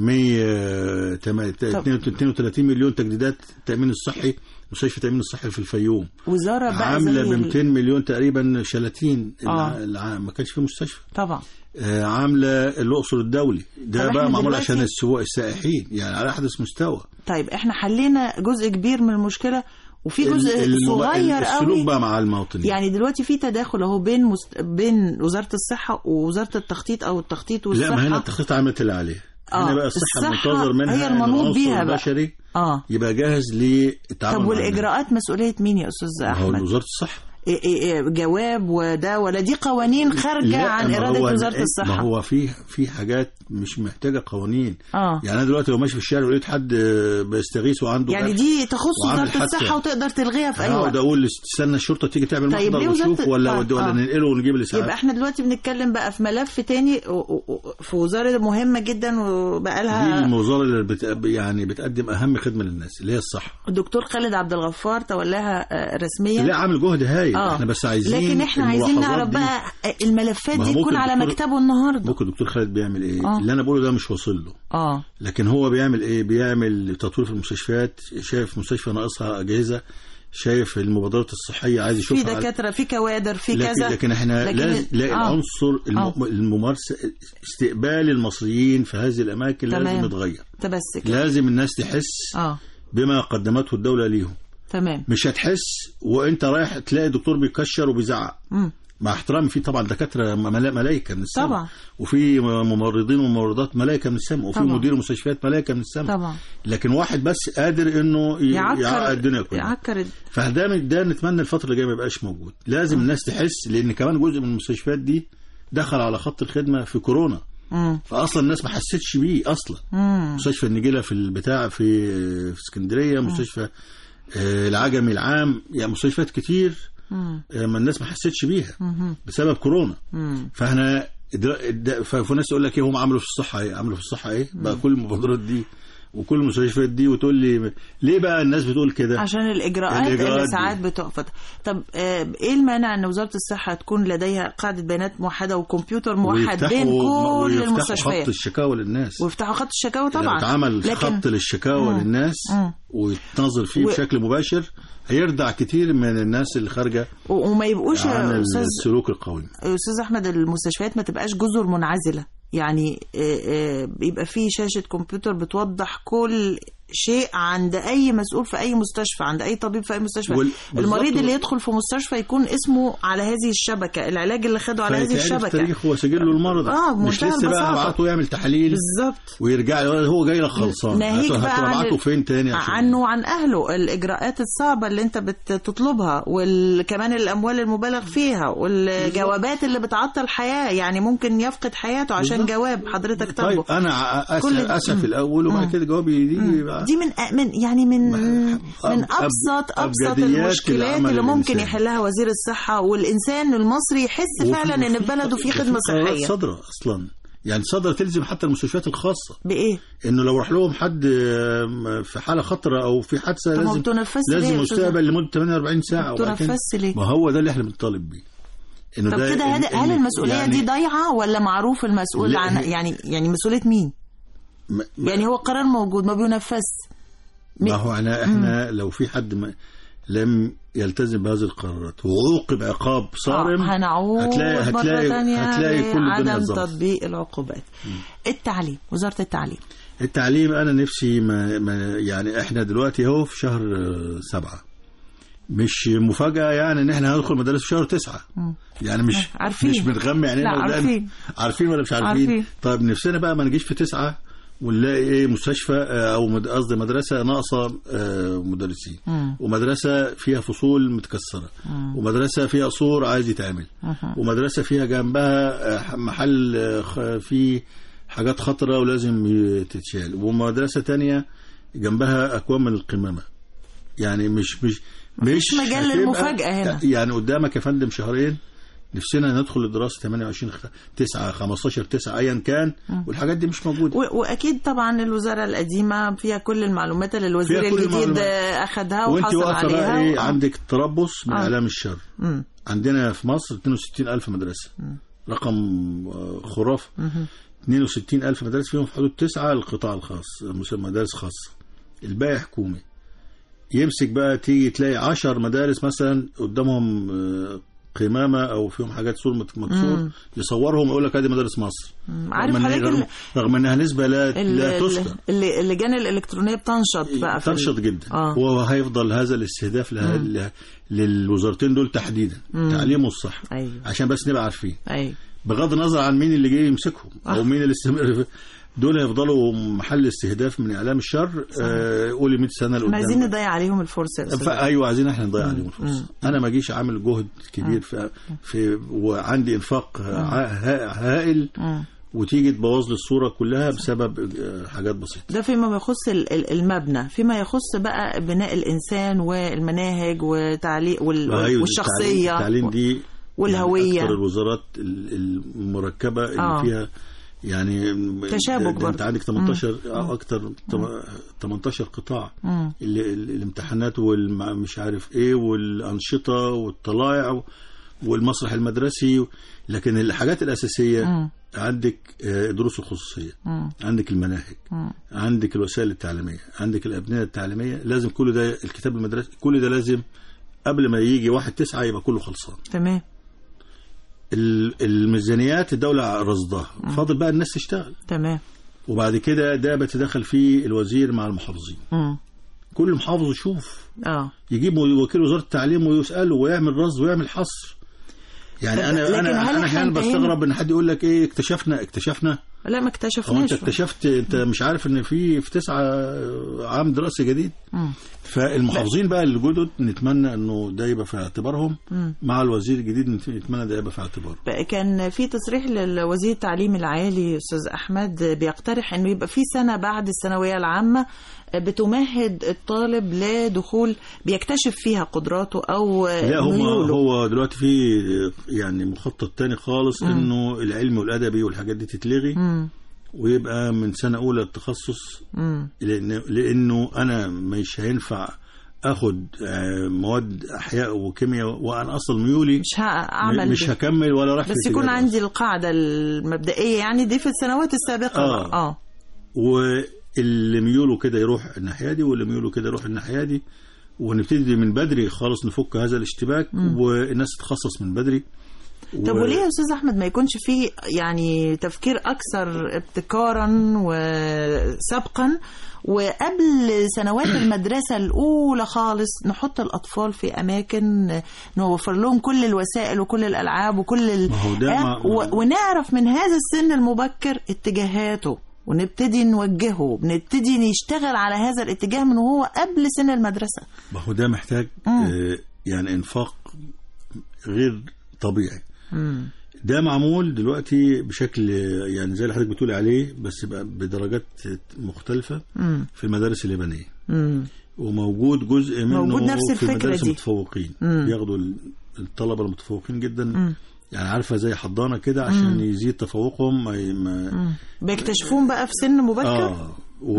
132 مليون تجديدات التامين الصحي مستشفى التامين الصحي في الفيوم وزاره بقى عامله زي ب ال- 200 مليون تقريبا شلاتين آه. الع- العام ما كانش في مستشفى طبعا آه، عامله الاقصر الدولي طب ده إحنا بقى معمول دلوقتي- عشان السواق السائحين يعني على احدث مستوى طيب احنا حلينا جزء كبير من المشكله وفي جزء ال- المب- صغير السلوك قوي بقى مع المواطنين يعني دلوقتي في تداخل اهو بين مست... بين وزاره الصحه ووزاره التخطيط او التخطيط والصحه لا ما هنا التخطيط عملت اللي عليه هنا آه، بقى الصحه الصحة المنتظر منها هي إن المنوط العنصر بيها بقى. البشري اه يبقى جاهز للتعامل طب مع والاجراءات مسؤوليه مين يا استاذ الناس. ما هو احمد وزاره الصحه إيه إيه إيه جواب وده ولا دي قوانين خارجه لا، عن ما اراده هو- وزاره الصحه ما هو في في حاجات مش محتاجه قوانين اه يعني انا دلوقتي لو ماشي في الشارع ولقيت حد آه، بيستغيث وعنده يعني جرح، دي تخص وعامل وزاره حادثة. الصحه وتقدر تلغيها في اي اقعد وقت اقول استنى الشرطه تيجي تعمل طيب محضر ليه وزارة- ونشوف ولا طيب، ولا آه. ننقله ونجيب الاسعاف يبقى احنا دلوقتي بنتكلم بقى في ملف تاني و- و- و- في وزاره مهمه جدا وبقى دي لها الوزاره اللي بت... يعني بتقدم اهم خدمه للناس اللي هي الصحه الدكتور خالد عبد الغفار تولاها آه، رسميا لا عامل جهد هايل آه. احنا بس عايزين لكن احنا عايزين الملاحظات نعرف دي. بقى الملفات ما هو دي تكون ممكن على الدكتور- مكتبه النهارده ممكن الدكتور خالد بيعمل ايه آه. اللي انا بقوله ده مش واصل له اه لكن هو بيعمل ايه بيعمل تطوير في المستشفيات شايف مستشفى ناقصها اجهزه شايف المبادرات الصحيه عايز في يشوفها دكاتره في كوادر في لكن, كذا لكن احنا لكن- لازم لا آه. العنصر الم... آه. الممارسه استقبال المصريين في هذه الاماكن تمام. لازم يتغير ده بس كده لازم الناس تحس اه بما قدمته الدوله ليهم تمام مش هتحس وانت رايح تلاقي دكتور بيكشر وبيزعق مم. مع احترامي في طبعا دكاتره ملا- ملايكه من السماء طبعا. وفي ممرضين وممرضات ملايكه من السماء وفي طبعا. مدير مستشفيات ملايكه من السماء طبعا لكن واحد بس قادر انه ي- يعقد يعكر الدنيا كلها يعكر فده ده نتمنى الفتره اللي جايه ما يبقاش موجود لازم الناس تحس لان كمان جزء من المستشفيات دي دخل على خط الخدمه في كورونا مم. فاصلا الناس ما حستش بيه اصلا مم. مستشفى النجيله في البتاع في في اسكندريه مستشفى آه، العجمي العام يعني مستشفيات كتير مم. آه، ما الناس ما حستش بيها مم. بسبب كورونا مم. فاحنا در- د- ففي ناس يقول لك ايه هم عملوا في الصحه ايه عملوا في الصحه ايه بقى كل المبادرات دي وكل المستشفيات دي وتقول لي ليه بقى الناس بتقول كده عشان الإجراءات, الإجراءات اللي دي. ساعات بتقف طب آه، إيه المانع أن وزارة الصحة تكون لديها قاعدة بيانات موحدة وكمبيوتر موحد بين ويفتحوا- كل ويفتحوا المستشفيات خط الشكاوى للناس ويفتحوا خط الشكاوى لو طبعا اتعمل لكن خط للشكاوى مم. للناس مم. ويتنظر فيه و- بشكل مباشر هيردع كتير من الناس اللي خارجه و- وما يبقوش عن يا أستاذ السلوك القومي استاذ احمد المستشفيات ما تبقاش جزر منعزله يعني آه، آه، بيبقى في شاشه كمبيوتر بتوضح كل شيء عند اي مسؤول في اي مستشفى عند اي طبيب في اي مستشفى وال- المريض بالظبط. اللي يدخل في مستشفى يكون اسمه على هذه الشبكه العلاج اللي خده على هذه فيتعرف الشبكه تاريخه وسجله المرض آه، مش بمنتهى لسه بقى البساطة. هبعته يعمل تحاليل بالظبط ويرجع لي هو جاي لك خلصان ناهيك هت- بقى عن هتبعته ال- فين تاني عشان- عنه وعن اهله الاجراءات الصعبه اللي انت بتطلبها وكمان الاموال المبالغ فيها والجوابات اللي بتعطل حياه يعني ممكن يفقد حياته عشان بالظبط. جواب حضرتك طيب طالبه انا ع- كل اسف ده- اسف الاول وبعد كده جوابي يجي بقى. دي من من يعني من من أب- ابسط أب- ابسط أبجديات المشكلات العمل اللي ممكن الإنساني. يحلها وزير الصحه والانسان المصري يحس وفي- فعلا ان وفي- في بلده في خدمه قرارات صحيه صادره اصلا يعني صادره تلزم حتى المستشفيات الخاصه بايه؟ انه لو راح لهم حد آم، في حاله خطره او في حادثه طب ما لازم بتنفذش ليه لازم يا أستاذ مستقبل لمده 48 ساعه وبعد كده- بتنفذش ليه؟ ما هو ده اللي احنا بنطالب بيه انه طب ده كده هل, إن- هل إن- المسؤوليه يعني دي ضايعه ولا معروف المسؤول لا، عن هي- يعني يعني مسؤوليه مين؟ ما- ما- يعني هو قرار موجود ما بينفذش ما هو احنا احنا لو في حد ما لم يلتزم بهذه القرارات وعوقب عقاب صارم آه، هنعود هتلاقي مرة هتلاقي تانية هتلاقي كل الدنيا عدم ظبطت تطبيق العقوبات التعليم وزارة التعليم التعليم انا نفسي ما, ما يعني احنا دلوقتي اهو في شهر آه، سبعة مش مفاجأة يعني ان احنا هندخل مدارس في شهر تسعة يعني مش عارفين. مش بنغمي عينينا لا، ولا- عارفين. عارفين ولا مش عارفين عارفين. طيب نفسنا بقى ما نجيش في تسعة ونلاقي ايه مستشفى آه، او مد- قصدي مدرسة ناقصة آه، مدرسين مم. ومدرسة فيها فصول متكسرة ومدرسة فيها سور عايز يتعمل ومدرسة فيها جنبها آه، محل آه، خ- فيه حاجات خطرة ولازم ي- تتشال ومدرسة تانية جنبها أكوام من القمامة يعني مش مش مش مجال هتبقى- للمفاجأة هنا. يعني قدامك يا فندم شهرين نفسنا ندخل الدراسة 28 9 15 9 ايا كان والحاجات دي مش موجودة و- واكيد طبعا الوزاره القديمه فيها كل المعلومات اللي الوزير فيها كل الجديد المعلومات. آه، اخدها وانت وحصل واقفة عليها بقى ايه و- آه. عندك تربص من آه. اعلام الشر مم. عندنا في مصر 62 ألف مدرسة رقم آه، خرافي 62 ألف مدرسة فيهم في حدود تسعة القطاع الخاص مس- مدارس خاصة الباقي حكومي يمسك بقى تيجي تلاقي عشر مدارس مثلا قدامهم آه، قمامة أو فيهم حاجات سور مت- مكسور يصورهم يقول لك ادي مدارس مصر عارف رغم إن- حضرتك رغم, ال- رغم انها نسبة لا, ال- لا ال- تذكر اللي- اللجان الالكترونيه بتنشط بقى في ال- تنشط جدا آه. وهيفضل هذا الاستهداف له... له- للوزارتين دول تحديدا التعليم والصحة ايوه عشان بس نبقى عارفين ايوه بغض النظر عن مين اللي جاي يمسكهم او مين اللي استمر في- دول هيفضلوا محل استهداف من اعلام الشر آه، قولي 100 سنه احنا عايزين لقدام نضيع عليهم الفرصه يا أستاذ. فا- ايوه عايزين احنا نضيع عليهم الفرصه انا ما اجيش عامل جهد كبير في, في وعندي انفاق ع- ها- هائل مم. وتيجي تبوظ لي الصوره كلها بسبب آه، حاجات بسيطه ده فيما يخص ال- ال- المبنى فيما يخص بقى بناء الانسان والمناهج وتعليق وال- أيوة، والشخصيه التعليم, التعليم دي والهوية. يعني اكثر الوزارات ال- المركبه اللي آه. فيها يعني تشابك ده- ده انت برضه. عندك 18 أو اكتر تم- 18 قطاع مم. ال- ال- الامتحانات والمش عارف ايه والانشطه والطلائع و- والمسرح المدرسي لكن الحاجات الاساسيه مم. عندك آه، دروس الخصوصيه مم. عندك المناهج مم. عندك الوسائل التعليميه عندك الابنيه التعليميه لازم كل ده الكتاب المدرسي كل ده لازم قبل ما يجي واحد تسعة يبقى كله خلصان تمام ال- الميزانيات الدولة رصدها فاضل بقى الناس تشتغل تمام وبعد كده ده بيتدخل فيه الوزير مع المحافظين مم. كل محافظ يشوف اه يجيب وكيل وزارة التعليم ويسأله ويعمل رصد ويعمل حصر يعني طب انا لكن انا هل انا إحنا احيانا انتهينا؟ بستغرب ان حد يقول لك ايه اكتشفنا اكتشفنا لا ما هو انت اكتشفناش اكتشفت انت مش عارف ان في في تسعة عام دراسي جديد مم. فالمحافظين بقى الجدد نتمنى انه ده يبقى في اعتبارهم مع الوزير الجديد نتمنى ده يبقى في اعتباره بقى كان في تصريح للوزير التعليم العالي استاذ احمد بيقترح انه يبقى في سنه بعد الثانويه العامه بتمهد الطالب لدخول بيكتشف فيها قدراته او لا هو ميوله. هو دلوقتي في يعني مخطط تاني خالص انه العلمي والادبي والحاجات دي تتلغي مم. ويبقى من سنه اولى التخصص مم. لأن لانه انا مش هينفع اخد آه، مواد احياء وكيمياء وانا اصلا ميولي مش هعمل مش ده. هكمل ولا راح في بس يكون الاتجاه ده. عندي القاعده المبدئيه يعني دي في السنوات السابقه آه. بقى. اه واللي ميوله كده يروح الناحيه دي واللي ميوله كده يروح الناحيه دي ونبتدي من بدري خالص نفك هذا الاشتباك والناس تتخصص من بدري طب و- وليه يا استاذ احمد ما يكونش فيه يعني تفكير اكثر ابتكارا وسبقا وقبل سنوات المدرسه الاولى خالص نحط الاطفال في اماكن نوفر لهم كل الوسائل وكل الالعاب وكل ال... ما هو ده ما- و... ونعرف من هذا السن المبكر اتجاهاته ونبتدي نوجهه بنبتدي نشتغل على هذا الاتجاه من وهو قبل سن المدرسه ما هو ده محتاج مم. آه، يعني انفاق غير طبيعي مم. ده معمول دلوقتي بشكل آه، يعني زي اللي حضرتك بتقولي عليه بس بقى بدرجات مختلفة مم. في المدارس اليابانية مم. وموجود جزء منه موجود نفس في الفكرة المدارس دي. المتفوقين مم. بياخدوا ال- الطلبة المتفوقين جدا مم. يعني عارفة زي حضانة كده عشان يزيد تفوقهم ما ي- ما مم. بيكتشفون بقى في سن مبكر اه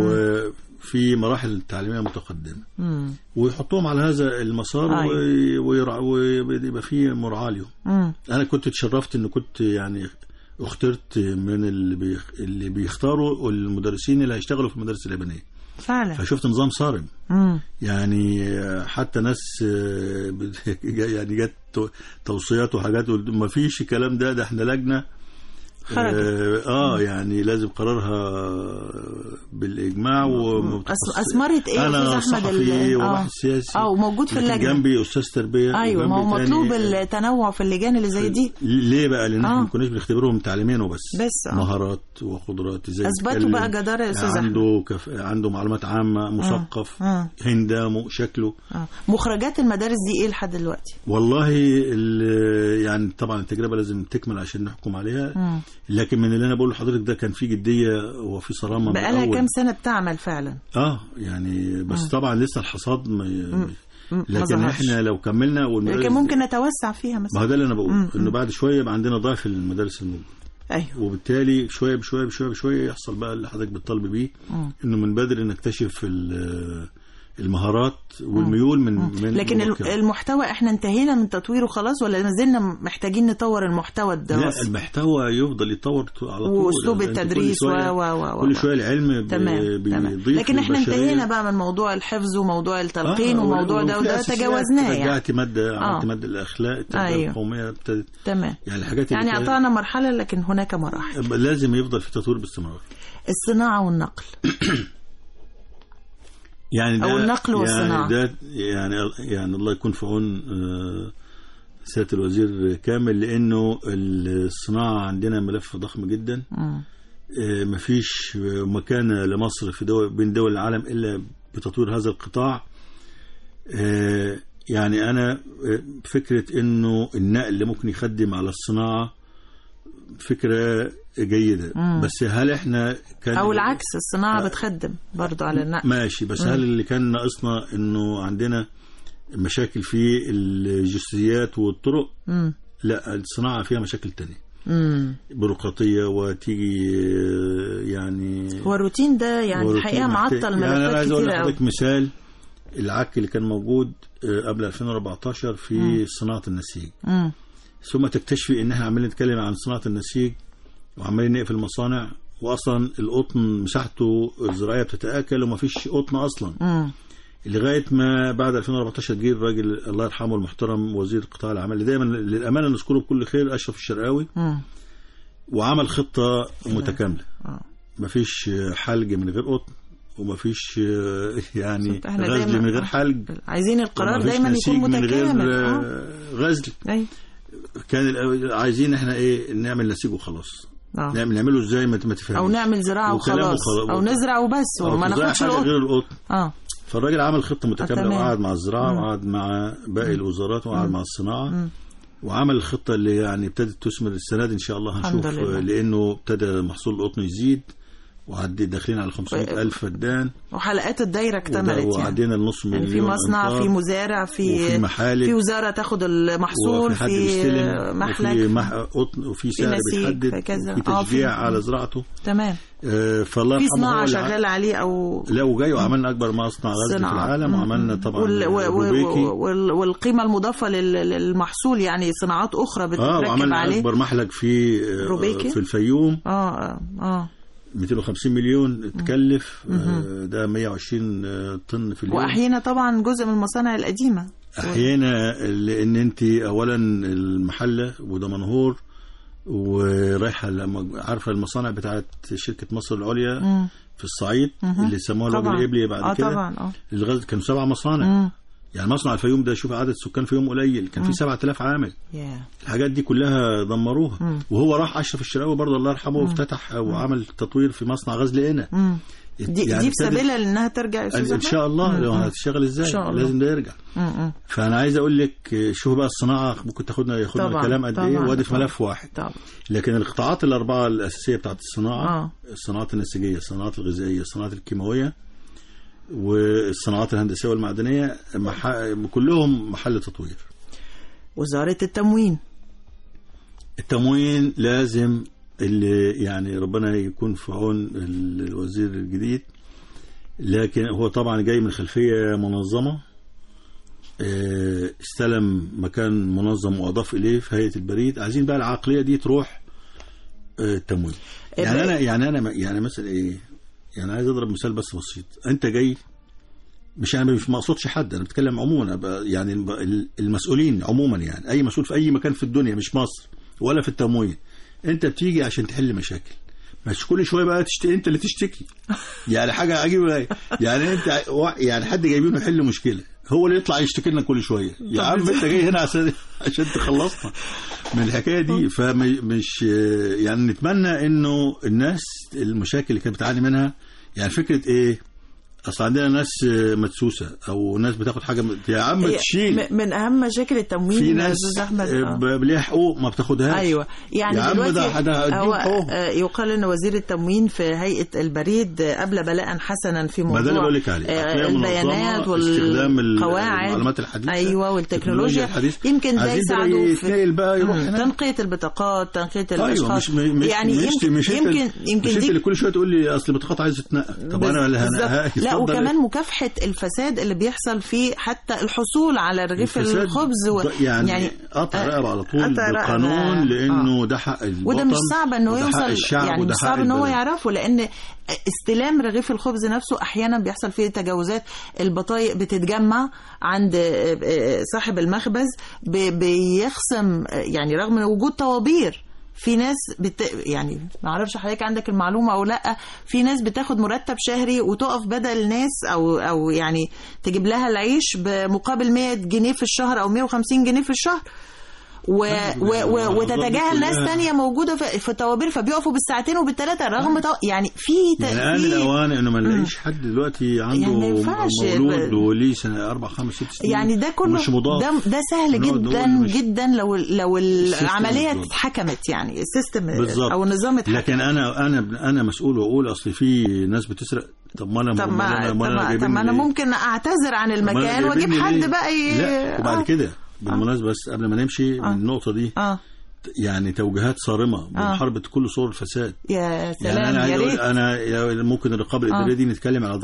وفي مراحل تعليمية متقدمة مم. ويحطوهم على هذا المسار أيوة. وي- ويرع- ويبقى فيه مراعاة ليهم مم. انا كنت اتشرفت ان كنت يعني اخترت من اللي بيخ... اللي بيختاروا المدرسين اللي هيشتغلوا في المدارس اليابانيه فعلا فشفت نظام صارم مم. يعني حتى ناس آه، بت- يعني جت تو- توصيات وحاجات ما فيش الكلام ده ده احنا لجنه خرجت. اه, آه يعني لازم قرارها بالاجماع وما أس- أثمرت إيه يا انا أستاذ أحمد صحفي ال- وواحد آه. سياسي آه، وموجود في لكن اللجنة. جنبي استاذ تربيه ايوه ما هو وجنبي تاني- مطلوب التنوع في اللجان اللي زي دي ليه بقى لان احنا آه. ما كناش بنختبرهم تعليميا وبس بس، آه. مهارات وقدرات ازاي أثبتوا يتكلم، بقى جدارة يا أستاذ عنده كف... عنده معلومات عامه مثقف آه. هندامه شكله آه. مخرجات المدارس دي ايه لحد دلوقتي والله ال- يعني طبعا التجربه لازم تكمل عشان نحكم عليها مم. لكن من اللي انا بقوله لحضرتك ده كان في جديه وفي صرامه من بقالها الأول. كام سنه بتعمل فعلا اه يعني بس طبعا لسه الحصاد ما... مم، ما لكن ظهرش. احنا لو كملنا والمدارس لكن ممكن نتوسع فيها ما مثلا هو ده اللي انا بقوله مم، انه بعد شويه يبقى عندنا ضعف المدارس الموجوده ايوه وبالتالي شويه بشويه بشويه بشويه يحصل بقى اللي حضرتك بتطالب بيه مم. انه من بدري نكتشف ال- المهارات والميول من من لكن الم- مبكر. المحتوى احنا انتهينا من تطويره خلاص ولا ما زلنا محتاجين نطور المحتوى لا الدراسي المحتوى يفضل يتطور ط- على طول وأسلوب يعني أنت كل التدريس شوية- و- و- و- كل و- شويه العلم تمام بي- تمام بيضيف لكن احنا للبشرية. انتهينا بقى من موضوع الحفظ وموضوع التلقين آه، وموضوع ده وفي وده أساسيات. تجاوزناه يعني رجعت ماده عملت آه. ماده الاخلاق التربيه أيوه. القوميه ابتدت تمام يعني الحاجات اللي يعني كانت- قطعنا مرحله لكن هناك مراحل لازم يفضل في تطوير باستمرار الصناعه والنقل يعني ده أو النقل والصناعة. يعني ده يعني يعني الله يكون في عون آه، سياده الوزير كامل لانه الصناعه عندنا ملف ضخم جدا مم. آه، مفيش مكانه لمصر في دول بين دول العالم الا بتطوير هذا القطاع آه، يعني انا آه، فكره انه النقل ممكن يخدم على الصناعه فكره جيده مم. بس هل احنا كان او العكس الصناعه بتخدم برضو على النقل ماشي بس هل اللي كان ناقصنا انه عندنا مشاكل في الجسديات والطرق مم. لا الصناعه فيها مشاكل تانية مم. بيروقراطيه وتيجي آه، يعني هو الروتين ده يعني وروتين الحقيقه محتاج- معطل يعني انا ملفات عايز اقول كتيره قوي لحضرتك مثال العك اللي كان موجود آه، قبل 2014 في صناعه النسيج مم. ثم تكتشفي ان احنا عمالين نتكلم عن صناعه النسيج وعمالين نقفل المصانع واصلا القطن مساحته الزراعيه بتتاكل ومفيش قطن اصلا مم. لغايه ما بعد 2014 جه الراجل الله يرحمه المحترم وزير قطاع الاعمال اللي دايما للامانه نذكره بكل خير اشرف الشرقاوي مم. وعمل خطه متكامله آه. مفيش حلج من غير قطن ومفيش يعني احنا غزل دايما- من غير حلج عايزين القرار ومفيش دايما نسيج يكون من غير متكامل اه آه، غزل أيوة. كان الأول- عايزين احنا ايه نعمل نسيج وخلاص آه. نعمل نعمله ازاي ما ما تفهمش او نعمل زراعه وكلامه وخلاص خلاص. او نزرع وبس أو وما تزرع ناخدش حاجه القطن غير القطن اه فالراجل عمل خطه متكامله تمام. وقعد مع الزراعه وقعد مع باقي الوزارات وقعد مع الصناعه وعمل الخطه اللي يعني ابتدت تثمر السنه دي ان شاء الله الحمد هنشوف لله. لانه ابتدى محصول القطن يزيد وعدي داخلين على 500 الف فدان وحلقات الدايره اكتملت وده- يعني وعدينا النص مليون يعني في مصنع إمطار. في مزارع في وفي محالب. في وزاره تاخد المحصول وفي حد في بيستلم محلك وفي مح... قطن وفي سعر نسيج، بيتحدد في كذا. وفي آه، في- تشجيع على زراعته تمام آه، فالله في يرحمه هو صناعه اللي شغال عليه او لا وجاي وعملنا اكبر مصنع غزل في صناعة. العالم مم. وعملنا طبعا وال... و... و... روبيكي وال... والقيمه المضافه لل... للمحصول يعني صناعات اخرى اه بتتركب وعملنا عليه اكبر محلق في آه، روبيكي؟ في الفيوم اه اه اه 250 مليون اتكلف آه، ده 120 آه، طن في اليوم واحيانا طبعا جزء من المصانع القديمه احيانا لان انت اولا المحله ودمنهور ورايحه لما عارفه المصانع بتاعت شركه مصر العليا مم. في الصعيد مهم. اللي سموها الوجه طبعا الابلي بعد اه كده طبعا اه الغاز كانوا سبع مصانع مم. يعني مصنع الفيوم ده شوف عدد سكان فيوم قليل كان في 7000 عامل يا الحاجات دي كلها دمروها مم. وهو راح اشرف الشراوي برضه الله يرحمه وافتتح وعمل تطوير في مصنع غزل قنا مم. دي يعني دي في ابتدت- سبيلها لانها ترجع يا استاذ ان أحمد؟ شاء الله لو مم. هتشتغل ازاي إن شاء الله. لازم ده يرجع مم. مم. فانا عايز اقول لك شوف بقى الصناعه ممكن تاخدنا ياخدنا طبعاً، كلام قد ايه طبعاً، وادي في طبعاً. ملف واحد طبعا لكن القطاعات الاربعه الاساسيه بتاعت الصناعه آه. الصناعات النسيجيه الصناعات الغذائيه الصناعات الكيماويه والصناعات الهندسيه والمعدنيه مح... كلهم محل تطوير وزاره التموين التموين لازم اللي يعني ربنا يكون في عون ال- الوزير الجديد لكن هو طبعا جاي من خلفية منظمة آه، استلم مكان منظم وأضاف إليه في هيئة البريد عايزين بقى العقلية دي تروح آه، التموين يعني إيه أنا يعني أنا يعني مثلا إيه يعني عايز أضرب مثال بس بسيط أنت جاي مش انا مش مقصودش حد انا بتكلم عموما أبقى يعني الب- المسؤولين عموما يعني اي مسؤول في اي مكان في الدنيا مش مصر ولا في التموين انت بتيجي عشان تحل مشاكل مش كل شويه بقى تشتكي انت اللي تشتكي يعني حاجه عجيبه يعني انت وا- يعني حد جايبينه يحل مشكله هو اللي يطلع يشتكي لنا كل شويه يا عم انت جاي هنا عشان عشان تخلصنا من الحكايه دي فمش يعني نتمنى انه الناس المشاكل اللي كانت بتعاني منها يعني فكره ايه اصل عندنا ناس مدسوسه او ناس بتاخد حاجه م- يا عم هي تشيل م- من اهم مشاكل التموين في يا ناس أستاذ أحمد، آه. ب- ليها حقوق ما بتاخدهاش ايوه يعني يا عم دلوقتي ده- ده اديهم هو حقوق. آه، يقال ان وزير التموين في هيئه البريد آه، ابلى بلاء حسنا في ما موضوع ده اللي بقول لك عليه آه، عقلية البيانات منظمة، استخدام ال- والقواعد المعلومات الحديثة ايوه والتكنولوجيا الحديثة. يمكن ده عايزين بقى يساعده في يتنقل بقى يروح مم، هناك. تنقيه البطاقات تنقيه ايوه الاشخاص مش مش يعني مش يمكن مش انت يمكن يمكن مش انت دي اللي كل شويه تقول لي اصل البطاقات عايزه تتنقل طب انا اللي بالظبط. هن- ها- لا اتفضل. وكمان مكافحه الفساد اللي بيحصل في حتى الحصول على رغيف الفساد الخبز و... ض- يعني, قطع آه، رقبه على طول قطع رقبة. بالقانون لانه آه. ده حق الوطن وده مش صعب ان هو وده حق يوصل الشعب يعني وده مش حق صعب ان هو البلد. يعرفه لان استلام رغيف الخبز نفسه احيانا بيحصل فيه تجاوزات البطايق بتتجمع عند آه، آه، صاحب المخبز ب- بيخصم آه، يعني رغم من وجود طوابير في ناس بت... يعني ما اعرفش حضرتك عندك المعلومه او لا في ناس بتاخد مرتب شهري وتقف بدل ناس او او يعني تجيب لها العيش بمقابل 100 جنيه في الشهر او 150 جنيه في الشهر و... و... و... وتتجاهل ناس كلها. تانية موجودة في, في الطوابير فبيقفوا بالساعتين وبالثلاثة رغم طو... يعني في ت... يعني آن في- الأوان إنه ما نلاقيش حد دلوقتي عنده يعني ما ينفعش مولود ب- وليه سنة أربع خمس ست سنين يعني ده كله مش مضاف ده, ده سهل ونقعد نقول جدا مش- جدا لو لو السيستم العملية بالظبط. اتحكمت يعني السيستم بالظبط او النظام اتحكم لكن انا انا انا مسؤول واقول اصل في ناس بتسرق طب ما انا طب ما أنا- طب ما, طب جايبيني ما انا ليه؟ ممكن اعتذر عن طب ما أنا المكان واجيب جايبيني حد ليه؟ بقى ي... لا وبعد آه. كده بالمناسبه بس قبل ما نمشي من النقطه دي اه يعني توجيهات صارمه بمحاربه كل صور الفساد يا يعني سلام انا عايز يا اقول ريت انا يا- ممكن الرقابه الاداريه دي نتكلم على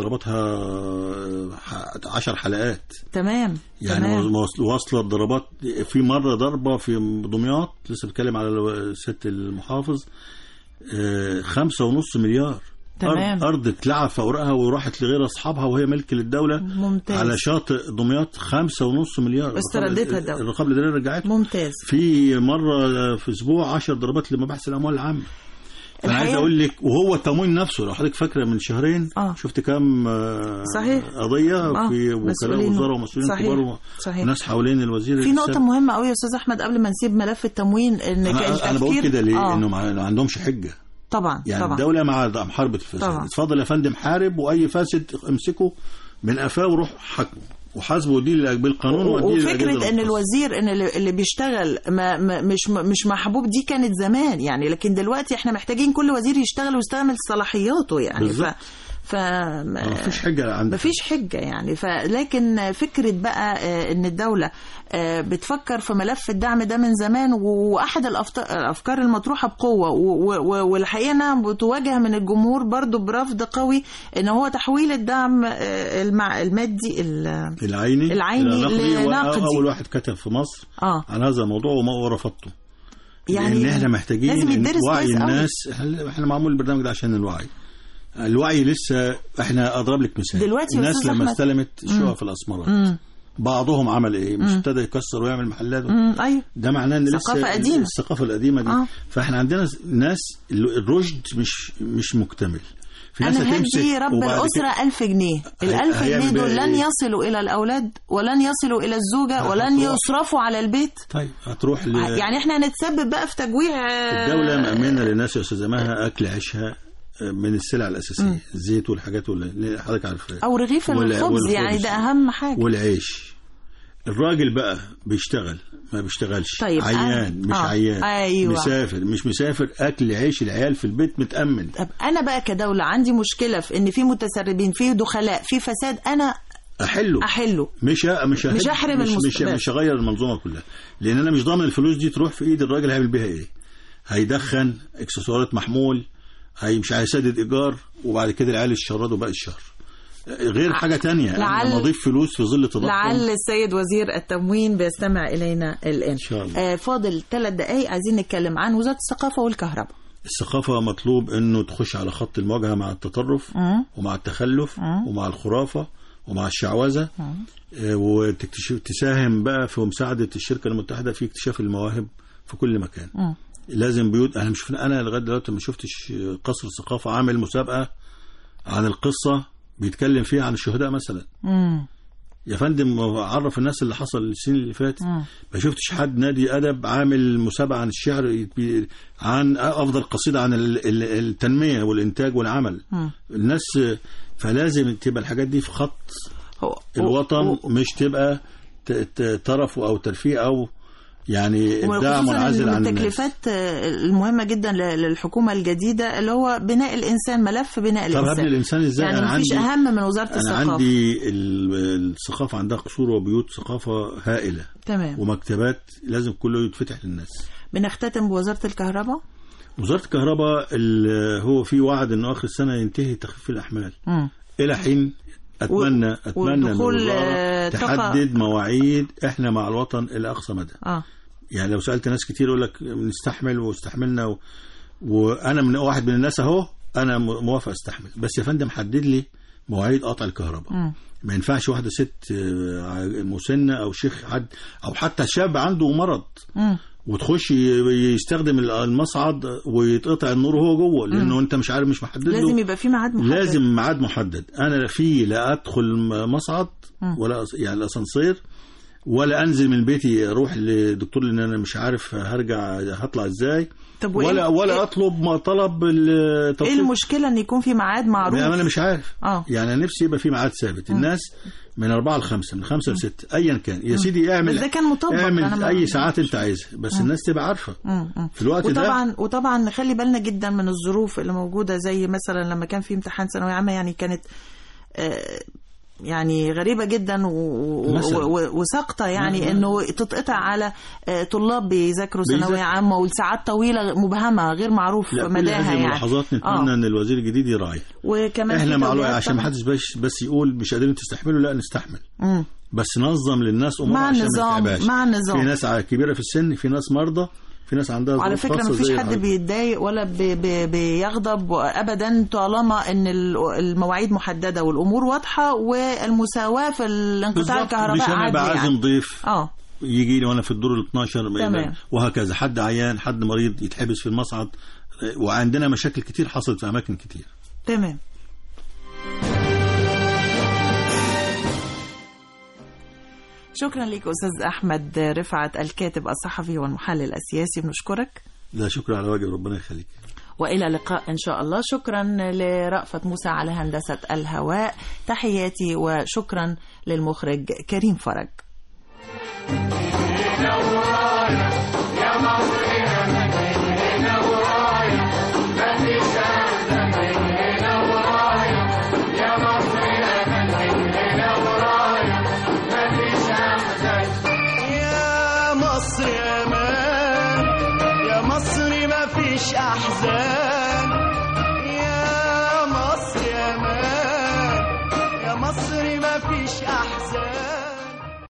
ضرباتها ح- عشر حلقات تمام يعني تمام. واص- واصله الضربات في مره ضربه في دمياط لسه بتكلم على ست المحافظ آه، خمسة ونص مليار تمام. أرض, أرض اتلعب في أوراقها وراحت لغير أصحابها وهي ملك للدولة ممتاز. على شاطئ دمياط خمسة ونص مليار استردتها الدولة. الرقابة الإدارية رجعتها ممتاز في مرة في أسبوع عشر ضربات لمباحث الأموال العامة انا عايز الحقيقة- اقول لك وهو التموين نفسه لو حضرتك فاكره من شهرين آه. شفت كام آه، صحيح. قضيه آه، في وكلاء مسؤولين. وزاره ومسؤولين صحيح. كبار و- صحيح. وناس حوالين الوزير في نقطة السابق. مهمة قوي يا أستاذ أحمد قبل ما نسيب ملف التموين إن كان انا انا بقول التفكير- كده ليه؟ آه. انه ما ما عندهمش حجه طبعا يعني طبعا الدوله مع محاربه الفساد طبعا. اتفضل يا فندم حارب واي فاسد امسكه من قفاه وروح حاكمه وحاسبه ودي بالقانون ودي للأجهزة وفكرة ان المختصة. الوزير ان اللي اللي بيشتغل ما ما مش مش محبوب دي كانت زمان يعني لكن دلوقتي احنا محتاجين كل وزير يشتغل ويستعمل صلاحياته يعني ف بالظبط. ف ما فيش حجه عند مفيش حجة يعني فلكن فكرة بقى آه، ان الدولة آه، بتفكر في ملف الدعم ده من زمان واحد الأفت- الافكار المطروحة بقوة و- و- والحقيقة انها بتواجه من الجمهور برضو برفض قوي ان هو تحويل الدعم آه، المع- المادي ال- العيني العيني إلى نقدي، لنقدي. اول واحد كتب في مصر اه عن هذا الموضوع وما ورفضته يعني لان احنا محتاجين لازم إن يدرس وعي كويس قوي. الناس احنا إحنا معمول البرنامج ده عشان الوعي الوعي لسه احنا اضرب لك مثال دلوقتي يا الناس أستاذ لما أحمد. استلمت الشقق في الاسمرات مم. بعضهم عمل ايه مش ابتدى يكسر ويعمل محلات مم. ايوه ده معناه ان لسه ثقافة قديمة. الثقافه القديمه دي آه. فاحنا عندنا ناس الرشد مش مش مكتمل في ناس انا هتمسك هدي رب وبعد الاسره ألف جنيه الألف هيعمل جنيه دول بيها لن إيه؟ يصلوا الى الاولاد ولن يصلوا الى الزوجه ولن هتروح. يصرفوا على البيت طيب هتروح ل... يعني احنا هنتسبب بقى في تجويع آه، الدولة مأمنة للناس يا أستاذة مها أكل عيشها من السلع الأساسية الزيت والحاجات اللي حضرتك عارفها او رغيف وال- الخبز والخبز. يعني ده اهم حاجه والعيش الراجل بقى بيشتغل ما بيشتغلش طيب، عيان أنا- مش آه، عيان أيوة. مسافر مش مسافر أكل عيش العيال في البيت متأمن طب انا بقى كدوله عندي مشكله في ان في متسربين في دخلاء في فساد انا أحله احله مش ه- مش ههد- مش هحرم مش, مش, المستقبل. مش هغير المنظومه كلها لان انا مش ضامن الفلوس دي تروح في ايد الراجل هيعمل بيها ايه هيدخن اكسسوارات محمول هي مش هيسدد ايجار وبعد كده العيال يشردوا باقي الشهر غير حاجه تانية انا لعل- لما اضيف فلوس في ظل تضخم لعل السيد وزير التموين بيستمع الينا الان إن شاء الله. آه فاضل ثلاث دقائق عايزين نتكلم عن وزاره الثقافه والكهرباء الثقافه مطلوب انه تخش على خط المواجهه مع التطرف مم. ومع التخلف ومع الخرافه ومع الشعوذه آه، وتكتشف تساهم بقى في مساعده الشركه المتحده في اكتشاف المواهب في كل مكان مم. لازم بيوت انا مش شفنا انا لغايه دلوقتي ما شفتش قصر الثقافه عامل مسابقه عن القصه بيتكلم فيها عن الشهداء مثلا مم. يا فندم عرف الناس اللي حصل السنين اللي فاتت مم. ما شفتش حد نادي ادب عامل مسابقه عن الشعر يت- عن افضل قصيده عن ال- ال- التنميه والانتاج والعمل مم. الناس فلازم تبقى الحاجات دي في خط هو- الوطن هو- مش تبقى ت- ت- ترف او ترفيه او يعني ابداع وخصوصاً منعزل إن عن من الناس التكليفات آه، المهمة جدا ل- للحكومة الجديدة اللي هو بناء الإنسان ملف بناء طب الإنسان هبني الانسان ازاي يعني انا مفيش عندي أهم من وزارة انا الثقافة عندي ال- الثقافه عندها قصور وبيوت ثقافه هائله تمام ومكتبات لازم كله يتفتح للناس بنختتم بوزارة الكهرباء وزاره الكهرباء ال- هو في وعد انه اخر السنه ينتهي تخفيف الاحمال مم. الى حين اتمنى اتمنى ان ودخول، الوزاره آه، طاقة- تحدد مواعيد احنا مع الوطن الى اقصى مدى اه يعني لو سالت ناس كتير يقول لك بنستحمل واستحملنا و... وانا من واحد من الناس اهو انا م- موافق استحمل بس يا فندم حدد لي مواعيد قطع الكهرباء مم. ما ينفعش واحده ست آه، مسنه او شيخ حد او حتى شاب عنده مرض مم. وتخش ي- يستخدم المصعد ويتقطع النور وهو جوه لانه انت مش عارف مش محدد له لازم يبقى في ميعاد محدد لازم ميعاد محدد انا في لا ادخل مصعد ولا أس- يعني الاسانسير ولا انزل من بيتي اروح لدكتور لان انا مش عارف هرجع هطلع ازاي طب وإيه- ولا ولا إيه- اطلب ما طلب ايه التوصيل المشكلة ان يكون في ميعاد معروف يعني انا مش عارف اه يعني أنا نفسي يبقى في ميعاد ثابت الناس من أربعة لخمسة من خمسة لستة أيا كان يا سيدي اعمل بس ده كان مطبق، أنا اعمل ما- أي ساعات أنت عايزها بس الناس تبقى عارفة مم. مم. في الوقت ده وطبعا وطبعا نخلي بالنا جدا من الظروف اللي موجوده زي مثلا لما كان في امتحان ثانويه عامه يعني كانت آه، يعني غريبه جدا و- و- مثلاً. و- وساقطه يعني نعم. انه تتقطع على آه، طلاب بيذاكروا بيذاكروا. ثانويه عامه ولساعات طويله مبهمه غير معروف لا كل مداها هذه يعني الملاحظات نتمنى آه. ان الوزير الجديد يراعي وكمان احنا في مع الوقت توجيهات عشان ما طبعاً. حدش بس, بس يقول مش قادرين تستحملوا لا نستحمل مم. بس نظم للناس امور مع عشان ما النظام نتعبهاش. مع النظام في ناس ع- كبيره في السن في ناس مرضى في ناس عندها وعلى ظروف فكرة خاصة مفيش زي حد حضرتك. بيتضايق ولا بي بي بيغضب أبدا طالما إن ال- المواعيد محددة والأمور واضحة والمساواة في الانقطاع بالظبط. الكهرباء مش انا عادي بعزم يعني. ضيف اه يجي لي وانا في الدور ال 12 تمام. وهكذا حد عيان حد مريض يتحبس في المصعد وعندنا مشاكل كتير حصلت في اماكن كتير تمام شكرا لك أستاذ أحمد رفعت الكاتب الصحفي والمحلل السياسي بنشكرك لا شكر على واجب ربنا يخليك وإلى لقاء إن شاء الله شكرا لرأفت موسى على هندسة الهواء تحياتي وشكرا للمخرج كريم فرج